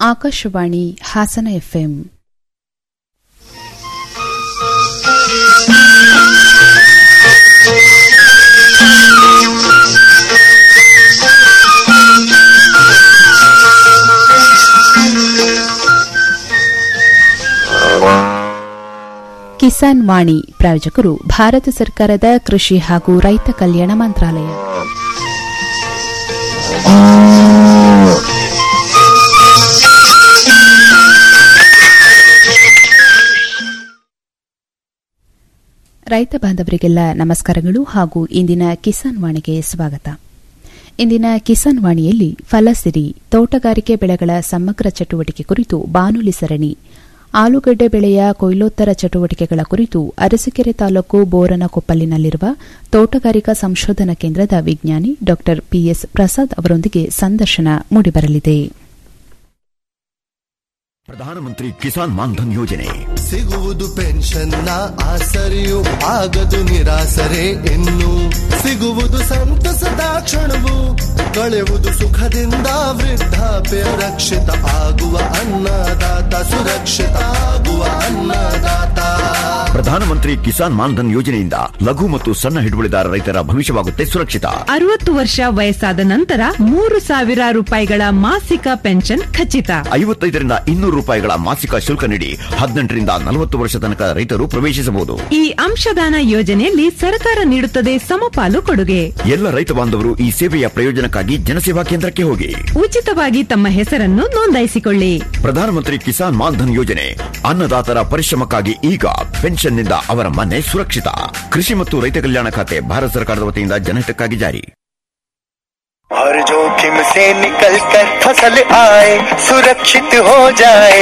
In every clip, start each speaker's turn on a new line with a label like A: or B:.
A: Akashvani Hassan FM Kisan Vani ಪ್ರಾಯೋಜಕರು ಭಾರತ ಸರ್ಕಾರದ ಕೃಷಿ ಹಾಗೂ ರೈತ ಕಲ್ಯಾಣ ಮಂತ್ರಾಲಯ ರೈತ ಬಾಂಧವರಿಗೆಲ್ಲ ನಮಸ್ಕಾರಗಳು ಹಾಗೂ ಇಂದಿನ ಕಿಸಾನ್ ವಾಣಿಗೆ ಸ್ವಾಗತ ಇಂದಿನ ಕಿಸಾನ್ ವಾಣಿಯಲ್ಲಿ ಫಲಸಿರಿ ತೋಟಗಾರಿಕೆ ಬೆಳೆಗಳ ಸಮಗ್ರ ಚಟುವಟಿಕೆ ಕುರಿತು ಬಾನುಲಿ ಸರಣಿ ಆಲೂಗಡ್ಡೆ ಬೆಳೆಯ ಕೊಯ್ಲೋತ್ತರ ಚಟುವಟಿಕೆಗಳ ಕುರಿತು ಅರಸೀಕೆರೆ ತಾಲೂಕು ಬೋರನಕೊಪ್ಪಲಿನಲ್ಲಿರುವ ತೋಟಗಾರಿಕಾ ಸಂಶೋಧನಾ ಕೇಂದ್ರದ ವಿಜ್ಞಾನಿ ಡಾ ಪಿಎಸ್ ಪ್ರಸಾದ್ ಅವರೊಂದಿಗೆ ಸಂದರ್ಶನ ಮೂಡಿಬರಲಿದೆ
B: ಪ್ರಧಾನಮಂತ್ರಿ ಕಿಸಾನ್ ಮಾನ್ಧನ್ ಯೋಜನೆ
C: ಸಿಗುವುದು ಪೆನ್ಷನ್ನ ಆಸರೆಯು ಆಗದು ನಿರಾಸರೆ ಇನ್ನು ಸಿಗುವುದು ಸಂತಸದ ಕ್ಷಣವು ಕಳೆಯುವುದು ಸುಖದಿಂದ ವೃದ್ಧಾಪ್ಯ ರಕ್ಷಿತ ಆಗುವ ಅನ್ನದಾತ ಸುರಕ್ಷಿತ ಆಗುವ ಅನ್ನದಾತ
B: ಪ್ರಧಾನಮಂತ್ರಿ ಕಿಸಾನ್ ಮಾನ್ಧನ್ ಯೋಜನೆಯಿಂದ ಲಘು ಮತ್ತು ಸಣ್ಣ ಹಿಡುವಳಿದಾರ ರೈತರ ಭವಿಷ್ಯವಾಗುತ್ತೆ ಸುರಕ್ಷಿತ
D: ಅರವತ್ತು ವರ್ಷ ವಯಸ್ಸಾದ ನಂತರ ಮೂರು ಸಾವಿರ ರೂಪಾಯಿಗಳ ಮಾಸಿಕ ಪೆನ್ಷನ್ ಖಚಿತ
B: ಐವತ್ತೈದರಿಂದ ಇನ್ನೂರು ರೂಪಾಯಿಗಳ ಮಾಸಿಕ ಶುಲ್ಕ ನೀಡಿ ಹದಿನೆಂಟರಿಂದ ನಲವತ್ತು ವರ್ಷ ತನಕ ರೈತರು ಪ್ರವೇಶಿಸಬಹುದು
D: ಈ ಅಂಶದಾನ ಯೋಜನೆಯಲ್ಲಿ ಸರ್ಕಾರ ನೀಡುತ್ತದೆ ಸಮಪಾಲು ಕೊಡುಗೆ
B: ಎಲ್ಲ ರೈತ ಬಾಂಧವರು ಈ ಸೇವೆಯ ಪ್ರಯೋಜನಕ್ಕಾಗಿ ಜನಸೇವಾ ಕೇಂದ್ರಕ್ಕೆ ಹೋಗಿ
D: ಉಚಿತವಾಗಿ ತಮ್ಮ ಹೆಸರನ್ನು ನೋಂದಾಯಿಸಿಕೊಳ್ಳಿ
B: ಪ್ರಧಾನಮಂತ್ರಿ ಕಿಸಾನ್ ಮಾನ್ಧನ್ ಯೋಜನೆ ಅನ್ನದಾತರ ಪರಿಶ್ರಮಕ್ಕಾಗಿ ಈಗ ಪೆನ್ಷನ್ನಿಂದ ಅವರ ಮನೆ ಸುರಕ್ಷಿತ ಕೃಷಿ ಮತ್ತು ರೈತ ಕಲ್ಯಾಣ ಖಾತೆ ಭಾರತ ಸರ್ಕಾರದ ವತಿಯಿಂದ ಜನಹಿತಕ್ಕಾಗಿ ಜಾರಿ
E: हर जोखिम से निकल कर फसल आए सुरक्षित हो जाए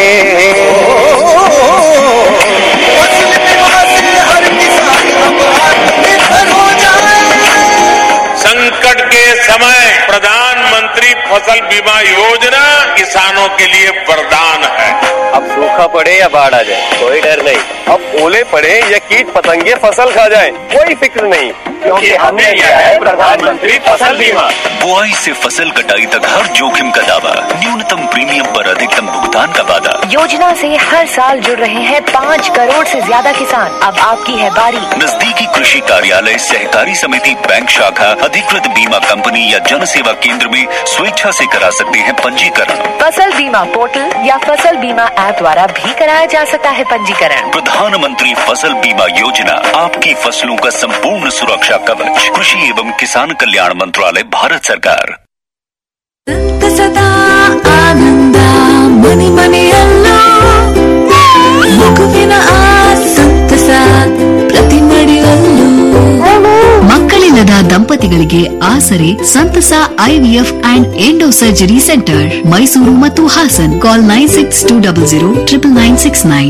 E: फसल बीमा से हर किसान अब आत्मनिर्भर हो जाए
F: संकट के समय प्रधानमंत्री फसल बीमा योजना किसानों के लिए वरदान है
G: अब सूखा पड़े या बाढ़ आ जाए कोई डर नहीं अब ओले पड़े या कीट पतंगे फसल खा जाए कोई फिक्र नहीं क्योंकि हमने लिया है प्रधानमंत्री फसल बीमा
H: बुआई से फसल कटाई तक हर जोखिम का दावा न्यूनतम प्रीमियम पर अधिकतम भुगतान का वादा
I: योजना से हर साल जुड़ रहे हैं पाँच करोड़ से ज्यादा किसान अब आपकी है बारी
H: नजदीकी कृषि कार्यालय सहकारी समिति बैंक शाखा अधिकृत बीमा कंपनी या जन सेवा केंद्र में स्वेच्छा से करा सकते हैं पंजीकरण
I: फसल बीमा पोर्टल या फसल बीमा ऐप द्वारा भी कराया जा सकता है पंजीकरण
H: प्रधानमंत्री फसल बीमा योजना आपकी फसलों का संपूर्ण सुरक्षा कवच कृषि एवं किसान कल्याण मंत्रालय भारत सरकार
J: ಸಂತಸದ ಆನಂದ ಮನೆ ಮನೆಯಲ್ಲೂ ಮಗುವಿನ ಆ ಸಂತಸ ಪ್ರತಿ ಮಡಿಯಲ್ಲೂ ಮಕ್ಕಳಿಲ್ಲದ ದಂಪತಿಗಳಿಗೆ ಆಸರೆ ಸಂತಸ IVF and endo surgery centre Mysuru ಮತ್ತು Hassan call nine six two double zero triple nine six nine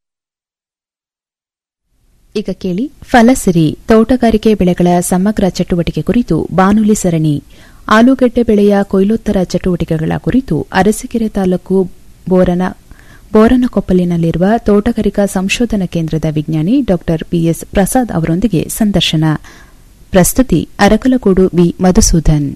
A: ಈಗ ಕೇಳಿ ಫಲಸಿರಿ ತೋಟಗಾರಿಕೆ ಬೆಳೆಗಳ ಸಮಗ್ರ ಚಟುವಟಿಕೆ ಕುರಿತು ಬಾನುಲಿ ಸರಣಿ ಆಲೂಗಡ್ಡೆ ಬೆಳೆಯ ಕೊಯ್ಲೋತ್ತರ ಚಟುವಟಿಕೆಗಳ ಕುರಿತು ಅರಸೀಕೆರೆ ತಾಲೂಕು ಬೋರನ ಬೋರನಕೊಪ್ಪಲಿನಲ್ಲಿರುವ ತೋಟಗಾರಿಕಾ ಸಂಶೋಧನಾ ಕೇಂದ್ರದ ವಿಜ್ಞಾನಿ ಡಾ ಪಿಎಸ್ ಪ್ರಸಾದ್ ಅವರೊಂದಿಗೆ ಸಂದರ್ಶನ ಪ್ರಸ್ತುತಿ ಅರಕಲಗೂಡು ಬಿ ಮಧುಸೂದನ್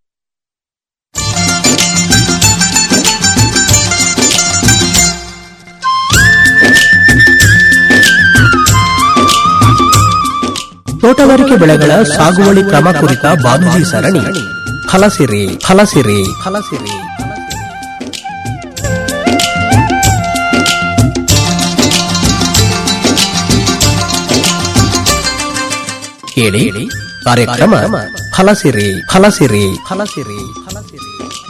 K: ತೋಟಗಾರಿಕೆ ಬೆಳೆಗಳ ಸಾಗುವಳಿ ಕ್ರಮ ಕುರಿತ ಬಾನುಲಿ ಸರಣಿ ಫಲಸಿರಿ ಫಲಸಿರಿ ಫಲಸಿರಿ ಕೇಳಿ ಕಾರ್ಯಕ್ರಮ ಫಲಸಿರಿ ಫಲಸಿರಿ ಫಲಸಿರಿ ಫಲಸಿರಿ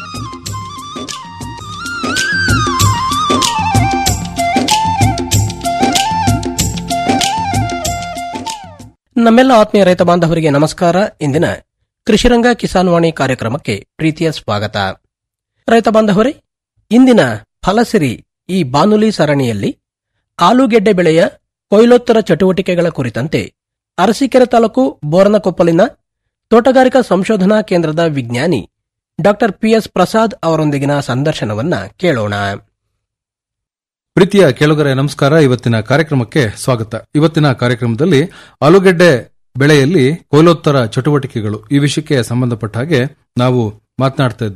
K: ನಮ್ಮೆಲ್ಲ ಆತ್ಮೀಯ ರೈತ ಬಾಂಧವರಿಗೆ ನಮಸ್ಕಾರ ಇಂದಿನ ಕೃಷಿರಂಗ ಕಿಸಾನ್ ವಾಣಿ ಕಾರ್ಯಕ್ರಮಕ್ಕೆ ಪ್ರೀತಿಯ ಸ್ವಾಗತ ರೈತ ಬಾಂಧವರೇ ಇಂದಿನ ಫಲಸಿರಿ ಈ ಬಾನುಲಿ ಸರಣಿಯಲ್ಲಿ ಆಲೂಗೆಡ್ಡೆ ಬೆಳೆಯ ಕೊಯ್ಲೋತ್ತರ ಚಟುವಟಿಕೆಗಳ ಕುರಿತಂತೆ ಅರಸೀಕೆರೆ ತಾಲೂಕು ಬೋರನಕೊಪ್ಪಲಿನ ತೋಟಗಾರಿಕಾ ಸಂಶೋಧನಾ ಕೇಂದ್ರದ ವಿಜ್ಞಾನಿ ಡಾಕ್ಟರ್ ಪಿಎಸ್ ಪ್ರಸಾದ್ ಅವರೊಂದಿಗಿನ ಸಂದರ್ಶನವನ್ನ ಕೇಳೋಣ
L: ಪ್ರೀತಿಯ ಕೇಳುಗರೆ ನಮಸ್ಕಾರ ಇವತ್ತಿನ ಕಾರ್ಯಕ್ರಮಕ್ಕೆ ಸ್ವಾಗತ ಇವತ್ತಿನ ಕಾರ್ಯಕ್ರಮದಲ್ಲಿ ಆಲೂಗೆಡ್ಡೆ ಬೆಳೆಯಲ್ಲಿ ಕೊಯ್ಲೋತ್ತರ ಚಟುವಟಿಕೆಗಳು ಈ ವಿಷಯಕ್ಕೆ ಸಂಬಂಧಪಟ್ಟ ಹಾಗೆ ನಾವು ಮಾತನಾಡ್ತಾ ಇದ್ದೇವೆ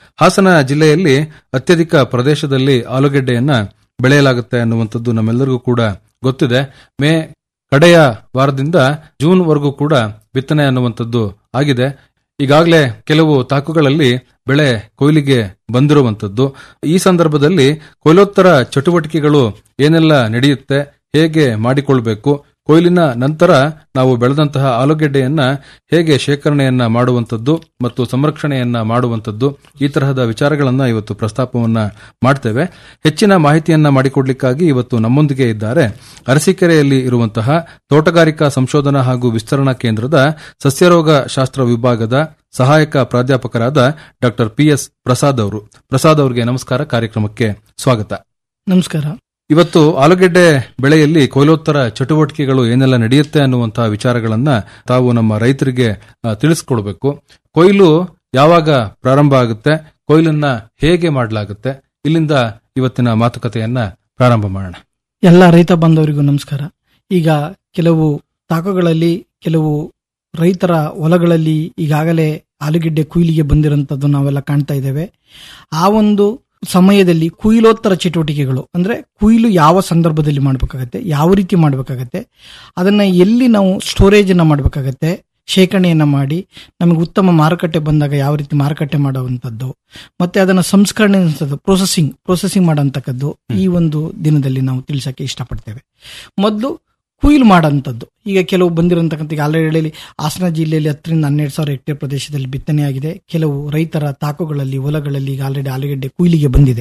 L: ಹಾಸನ ಜಿಲ್ಲೆಯಲ್ಲಿ ಅತ್ಯಧಿಕ ಪ್ರದೇಶದಲ್ಲಿ ಆಲೂಗೆಡ್ಡೆಯನ್ನ ಬೆಳೆಯಲಾಗುತ್ತೆ ಅನ್ನುವಂಥದ್ದು ನಮ್ಮೆಲ್ಲರಿಗೂ ಕೂಡ ಗೊತ್ತಿದೆ ಮೇ ಕಡೆಯ ವಾರದಿಂದ ಜೂನ್ ವರೆಗೂ ಕೂಡ ಬಿತ್ತನೆ ಅನ್ನುವಂಥದ್ದು ಆಗಿದೆ ಈಗಾಗಲೇ ಕೆಲವು ತಾಕುಗಳಲ್ಲಿ ಬೆಳೆ ಕೊಯ್ಲಿಗೆ ಬಂದಿರುವಂತದ್ದು ಈ ಸಂದರ್ಭದಲ್ಲಿ ಕೊಯ್ಲೋತ್ತರ ಚಟುವಟಿಕೆಗಳು ಏನೆಲ್ಲ ನಡೆಯುತ್ತೆ ಹೇಗೆ ಮಾಡಿಕೊಳ್ಬೇಕು ಕೊಯ್ಲಿನ ನಂತರ ನಾವು ಬೆಳೆದಂತಹ ಆಲೂಗೆಡ್ಡೆಯನ್ನ ಹೇಗೆ ಶೇಖರಣೆಯನ್ನ ಮಾಡುವಂತದ್ದು ಮತ್ತು ಸಂರಕ್ಷಣೆಯನ್ನ ಮಾಡುವಂತದ್ದು ಈ ತರಹದ ವಿಚಾರಗಳನ್ನ ಇವತ್ತು ಪ್ರಸ್ತಾಪವನ್ನ ಮಾಡ್ತೇವೆ ಹೆಚ್ಚಿನ ಮಾಹಿತಿಯನ್ನ ಮಾಡಿಕೊಡ್ಲಿಕ್ಕಾಗಿ ಇವತ್ತು ನಮ್ಮೊಂದಿಗೆ ಇದ್ದಾರೆ ಅರಸೀಕೆರೆಯಲ್ಲಿ ಇರುವಂತಹ ತೋಟಗಾರಿಕಾ ಸಂಶೋಧನಾ ಹಾಗೂ ವಿಸ್ತರಣಾ ಕೇಂದ್ರದ ಸಸ್ಯರೋಗ ಶಾಸ್ತ್ರ ವಿಭಾಗದ ಸಹಾಯಕ ಪ್ರಾಧ್ಯಾಪಕರಾದ ಡಾಕ್ಟರ್ ಪಿಎಸ್ ಪ್ರಸಾದ್ ಅವರು ಪ್ರಸಾದ್ ಅವರಿಗೆ ನಮಸ್ಕಾರ ಕಾರ್ಯಕ್ರಮಕ್ಕೆ ಸ್ವಾಗತ
M: ನಮಸ್ಕಾರ
L: ಇವತ್ತು ಆಲೂಗೆಡ್ಡೆ ಬೆಳೆಯಲ್ಲಿ ಕೊಯ್ಲೋತ್ತರ ಚಟುವಟಿಕೆಗಳು ಏನೆಲ್ಲ ನಡೆಯುತ್ತೆ ಅನ್ನುವಂತಹ ವಿಚಾರಗಳನ್ನ ತಾವು ನಮ್ಮ ರೈತರಿಗೆ ಆ, ತಿಳಿಸ್ಕೊಡ್ಬೇಕು ಕೊಯ್ಲು ಯಾವಾಗ ಪ್ರಾರಂಭ ಆಗುತ್ತೆ ಕೊಯ್ಲನ್ನ ಹೇಗೆ ಮಾಡಲಾಗುತ್ತೆ ಇಲ್ಲಿಂದ ಇವತ್ತಿನ ಮಾತುಕತೆಯನ್ನ ಪ್ರಾರಂಭ ಮಾಡೋಣ
M: ಎಲ್ಲ ರೈತ ಬಾಂಧವರಿಗೂ ನಮಸ್ಕಾರ ಈಗ ಕೆಲವು ತಾಕಗಳಲ್ಲಿ ಕೆಲವು ರೈತರ ಹೊಲಗಳಲ್ಲಿ ಈಗಾಗಲೇ ಆಲೂಗೆಡ್ಡೆ ಕುಯ್ಲಿಗೆ ಬಂದಿರುವಂತದ್ದು ನಾವೆಲ್ಲ ಕಾಣ್ತಾ ಇದ್ದೇವೆ ಆ ಒಂದು ಸಮಯದಲ್ಲಿ ಕುಯ್ಲೋತ್ತರ ಚಟುವಟಿಕೆಗಳು ಅಂದ್ರೆ ಕುಯ್ಲು ಯಾವ ಸಂದರ್ಭದಲ್ಲಿ ಮಾಡಬೇಕಾಗತ್ತೆ ಯಾವ ರೀತಿ ಮಾಡಬೇಕಾಗತ್ತೆ ಅದನ್ನ ಎಲ್ಲಿ ನಾವು ಸ್ಟೋರೇಜ್ ಅನ್ನ ಮಾಡಬೇಕಾಗತ್ತೆ ಶೇಖರಣೆಯನ್ನ ಮಾಡಿ ನಮಗೆ ಉತ್ತಮ ಮಾರುಕಟ್ಟೆ ಬಂದಾಗ ಯಾವ ರೀತಿ ಮಾರುಕಟ್ಟೆ ಮಾಡುವಂತದ್ದು ಮತ್ತೆ ಅದನ್ನ ಸಂಸ್ಕರಣೆ ಪ್ರೊಸೆಸಿಂಗ್ ಪ್ರೊಸೆಸಿಂಗ್ ಮಾಡೋಂತಕ್ಕದ್ದು ಈ ಒಂದು ದಿನದಲ್ಲಿ ನಾವು ತಿಳಿಸಕ್ಕೆ ಇಷ್ಟಪಡ್ತೇವೆ ಮೊದಲು ಕುಯ್ಲು ಮಾಡೋಂಥದ್ದು ಈಗ ಕೆಲವು ಬಂದಿರತಕ್ಕಂಥ ಈಗ ಆಲ್ರೆಡಿ ಹಾಸನ ಜಿಲ್ಲೆಯಲ್ಲಿ ಹತ್ತರಿಂದ ಹನ್ನೆರಡು ಸಾವಿರ ಹೆಕ್ಟೇರ್ ಪ್ರದೇಶದಲ್ಲಿ ಬಿತ್ತನೆಯಾಗಿದೆ ಕೆಲವು ರೈತರ ತಾಕುಗಳಲ್ಲಿ ಹೊಲಗಳಲ್ಲಿ ಈಗ ಆಲ್ರೆಡಿ ಆಲೂಗೆಡ್ಡೆ ಕುಯ್ಲಿಗೆ ಬಂದಿದೆ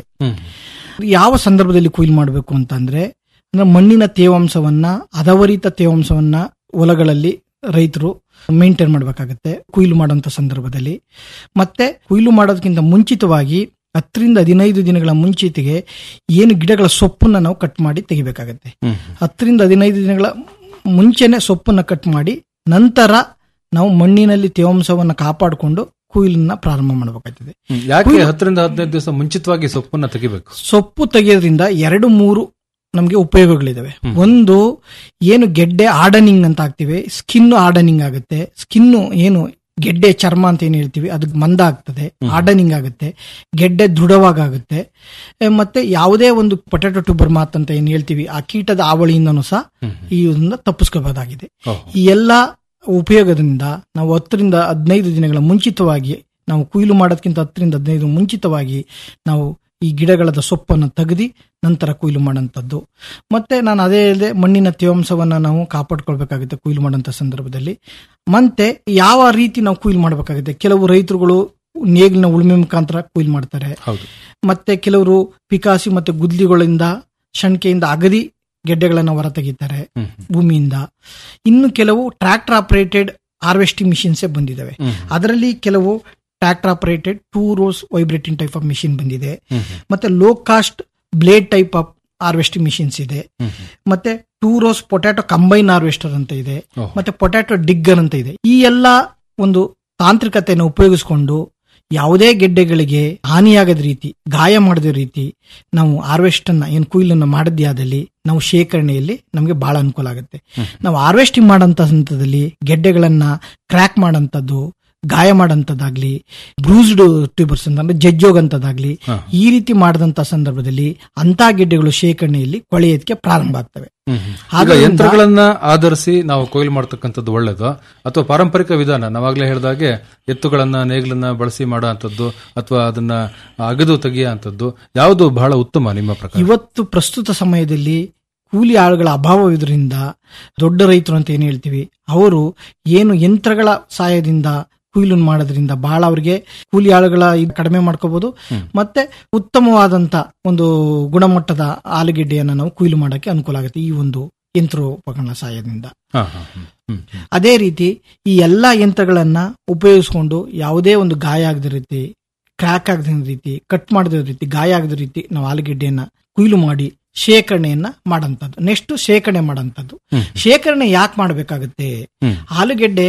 M: ಯಾವ ಸಂದರ್ಭದಲ್ಲಿ ಕುಯ್ಲು ಮಾಡಬೇಕು ಅಂತ ಅಂದ್ರೆ ಅಂದ್ರೆ ಮಣ್ಣಿನ ತೇವಾಂಶವನ್ನ ಹದವರಿತ ತೇವಾಂಶವನ್ನ ಹೊಲಗಳಲ್ಲಿ ರೈತರು ಮೇಂಟೈನ್ ಮಾಡಬೇಕಾಗತ್ತೆ ಕುಯ್ಲು ಮಾಡುವಂತ ಸಂದರ್ಭದಲ್ಲಿ ಮತ್ತೆ ಕುಯ್ಲು ಮಾಡೋದಕ್ಕಿಂತ ಮುಂಚಿತವಾಗಿ ಹತ್ತರಿಂದ ಹದಿನೈದು ದಿನಗಳ ಮುಂಚಿತಿಗೆ ಏನು ಗಿಡಗಳ ಸೊಪ್ಪನ್ನ ನಾವು ಕಟ್ ಮಾಡಿ ತೆಗಿಬೇಕಾಗತ್ತೆ ಹತ್ತರಿಂದ ಹದಿನೈದು ದಿನಗಳ ಮುಂಚೆನೆ ಸೊಪ್ಪನ್ನ ಕಟ್ ಮಾಡಿ ನಂತರ ನಾವು ಮಣ್ಣಿನಲ್ಲಿ ತೇವಾಂಶವನ್ನ ಕಾಪಾಡಿಕೊಂಡು ಕುಯ್ಲನ್ನ ಪ್ರಾರಂಭ ಮಾಡಬೇಕಾಗ್ತದೆ
L: ಹ್ಮ್. ಯಾಕೆ ಹತ್ತರಿಂದ ಹದಿನೈದು ದಿವಸ ಮುಂಚಿತವಾಗಿ ಸೊಪ್ಪನ್ನ ತೆಗಿಬೇಕು
M: ಸೊಪ್ಪು ತೆಗೆಯೋದ್ರಿಂದ ಎರಡು ಮೂರು ನಮಗೆ ಉಪಯೋಗಗಳಿದಾವೆ ಒಂದು ಏನು ಗೆಡ್ಡೆ ಆರ್ಡನಿಂಗ್ ಅಂತ ಆಗ್ತಿವೆ ಸ್ಕಿನ್ ಆರ್ಡನಿಂಗ್ ಆಗುತ್ತೆ ಸ್ಕಿನ್ ಏನು ಗೆಡ್ಡೆ ಚರ್ಮ ಅಂತ ಏನ್ ಹೇಳ್ತೀವಿ ಅದು ಮಂದ ಆಗ್ತದೆ ಆರ್ಡನಿಂಗ್ ಆಗುತ್ತೆ ಗೆಡ್ಡೆ ದೃಢವಾಗುತ್ತೆ ಎ, ಮತ್ತೆ ಯಾವುದೇ ಒಂದು ಪೊಟ್ಯಾಟೊ ಟ್ಯೂಬರ್ ಮಾತ್ ಅಂತ ಏನ್ ಹೇಳ್ತೀವಿ ಆ ಕೀಟದ ಆವಳಿಯಿಂದನೂ ಸಹ ಈ ಇದನ್ನ ತಪ್ಪಿಸ್ಕೋಬಹುದಾಗಿದೆ ಈ ಎಲ್ಲಾ ಉಪಯೋಗದಿಂದ ನಾವು ಹತ್ತರಿಂದ ಹದಿನೈದು ದಿನಗಳ ಮುಂಚಿತವಾಗಿ ನಾವು ಕೊಯ್ಲು ಮಾಡೋದಕ್ಕಿಂತ ಹತ್ತರಿಂದ ಹದಿನೈದು ಮುಂಚಿತವಾಗಿ ನಾವು ಈ ಗಿಡಗಳದ ಸೊಪ್ಪನ್ನು ತೆಗೆದು ನಂತರ ಕೊಯ್ಲು ಮಾಡೋಂಥದ್ದು ಮತ್ತೆ ನಾನು ಅದೇ ಹೇಳಿದೆ ಮಣ್ಣಿನ ತೇವಾಂಶವನ್ನ ನಾವು ಕಾಪಾಡ್ಕೊಳ್ಬೇಕಾಗುತ್ತೆ ಕೊಯ್ಲು ಮಾಡೋಂಥ ಸಂದರ್ಭದಲ್ಲಿ ಮತ್ತೆ ಯಾವ ರೀತಿ ನಾವು ಕೊಯ್ಲು ಮಾಡಬೇಕಾಗುತ್ತೆ ಕೆಲವು ರೈತರುಗಳು ನೇಗಿಲಿನ ಉಳುಮೆ ಮುಖಾಂತರ ಕೊಯ್ಲು ಮಾಡ್ತಾರೆ
L: ಹೌದು
M: ಮತ್ತೆ ಕೆಲವರು ಪಿಕಾಸಿ ಮತ್ತೆ ಗುದ್ಲಿಗಳಿಂದ ಶಣ್ಕೆಯಿಂದ ಅಗದಿ ಗೆಡ್ಡೆಗಳನ್ನ ಹೊರ ತೆಗಿತಾರೆ ಭೂಮಿಯಿಂದ ಇನ್ನು ಕೆಲವು ಟ್ರಾಕ್ಟರ್ ಆಪರೇಟೆಡ್ ಹಾರ್ವೆಸ್ಟಿಂಗ್ ಮಿಷಿನ್ಸ್ ಬಂದಿದ್ದಾವೆ ಅದರಲ್ಲಿ ಕೆಲವು tractor operated two rows vibrating type of machine ಬಂದಿದೆ ಮತ್ತೆ low cost blade type of harvesting machines ಇದೆ ಮತ್ತೆ two rows potato combine harvester ಅಂತ ಇದೆ ಮತ್ತೆ ಪೊಟ್ಯಾಟೊ ಡಿಗ್ಗರ್ ಅಂತ ಇದೆ ಈ ಎಲ್ಲ ಒಂದು ತಾಂತ್ರಿಕತೆಯನ್ನು ಉಪಯೋಗಿಸಿಕೊಂಡು ಯಾವುದೇ ಗೆಡ್ಡೆಗಳಿಗೆ ಹಾನಿಯಾಗದ ರೀತಿ ಗಾಯ ಮಾಡದ ರೀತಿ ನಾವು ಹಾರ್ವೆಸ್ಟ್ ಅನ್ನ ಏನು ಕುಯ್ಲನ್ನ ಮಾಡದೇ ಆದಲ್ಲಿ ನಾವು ಶೇಖರಣೆಯಲ್ಲಿ ನಮಗೆ ಬಹಳ ಅನುಕೂಲ ಆಗುತ್ತೆ ನಾವು ಹಾರ್ವೆಸ್ಟಿಂಗ್ ಮಾಡೋಂಥ ಹಂತದಲ್ಲಿ ಗೆಡ್ಡೆಗಳನ್ನ ಕ್ರ್ಯಾಕ್ ಮಾಡೋಂಥದ್ದು ಗಾಯ ಮಾಡೋಂಥದ್ದಾಗ್ಲಿ ಬ್ರೂಸ್ಡ್ ಟ್ಯೂಬರ್ಸ್ ಅಂತಂದ್ರೆ ಜಜ್ಜೋಗಂತದ್ದಾಗ್ಲಿ ಈ ರೀತಿ ಮಾಡಿದಂತ ಸಂದರ್ಭದಲ್ಲಿ ಅಂತ ಗೆಡ್ಡೆಗಳು ಶೇಖರಣೆಯಲ್ಲಿ ಕೊಳೆಯೋದಕ್ಕೆ ಪ್ರಾರಂಭ ಆಗ್ತವೆ
L: ಈಗ
M: ಆದ್ದರಿಂದ-
L: ಯಂತ್ರಗಳನ್ನ ಆಧರಿಸಿ ನಾವು ಕೊಯ್ಲು ಮಾಡ್ತಕ್ಕಂಥದ್ದು ಒಳ್ಳೇದು ಅಥವಾ ಪಾರಂಪರಿಕ ವಿಧಾನ ನಾವಾಗ್ಲೇ ಹೇಳಿದಾಗೆ ಎತ್ತುಗಳನ್ನ ನೇಗಿಲನ್ನ ಬಳಸಿ ಮಾಡೋ ಅಂತದ್ದು ಅಥವಾ ಅದನ್ನ ಅಗದು ತೆಗೆಯ ಅಂತದ್ದು ಯಾವುದು ಬಹಳ ಉತ್ತಮ ನಿಮ್ಮ ಪ್ರಕಾರ
M: ಇವತ್ತು ಪ್ರಸ್ತುತ ಸಮಯದಲ್ಲಿ ಕೂಲಿ ಆಳುಗಳ ಅಭಾವವಿದ್ರಿಂದ ದೊಡ್ಡ ರೈತರು ಅಂತ ಏನ್ ಹೇಳ್ತೀವಿ ಅವರು ಏನು ಯಂತ್ರಗಳ ಸಹಾಯದಿಂದ ಕೊಯ್ಲು ಮಾಡೋದ್ರಿಂದ ಬಹಳ ಅವರಿಗೆ ಕೂಲಿ ಆಳುಗಳ ಇದು ಕಡಿಮೆ ಮಾಡ್ಕೋಬಹುದು ಮತ್ತೆ ಉತ್ತಮವಾದಂತ ಒಂದು ಗುಣಮಟ್ಟದ ಆಲೂಗೆಡ್ಡೆಯನ್ನ ನಾವು ಕೊಯ್ಲು ಮಾಡಕ್ಕೆ ಅನುಕೂಲ ಆಗುತ್ತೆ ಈ ಒಂದು ಯಂತ್ರೋಪಕರಣ ಸಹಾಯದಿಂದ
L: ಹಾ, ಹಾ, ಹ್ಮ್, ಹ್ಮ್, ಹ್ಮ್.
M: ಅದೇ ರೀತಿ ಈ ಎಲ್ಲಾ ಯಂತ್ರಗಳನ್ನ ಉಪಯೋಗಿಸಿಕೊಂಡು ಯಾವುದೇ ಒಂದು ಗಾಯ ಆಗದ ರೀತಿ ಕ್ರ್ಯಾಕ್ ಆಗದ ರೀತಿ ಕಟ್ ಮಾಡದ ರೀತಿ ಗಾಯ ಆಗದ ರೀತಿ ನಾವು ಆಲೂಗೆಡ್ಡೆಯನ್ನ ಕುಯ್ಲು ಮಾಡಿ ಶೇಖರಣೆಯನ್ನ ಮಾಡಂತದ್ದು ನೆಕ್ಸ್ಟ್ ಶೇಖರಣೆ ಮಾಡಂತದ್ದು ಶೇಖರಣೆ ಯಾಕೆ ಮಾಡಬೇಕಾಗುತ್ತೆ ಆಲೂಗೆಡ್ಡೆ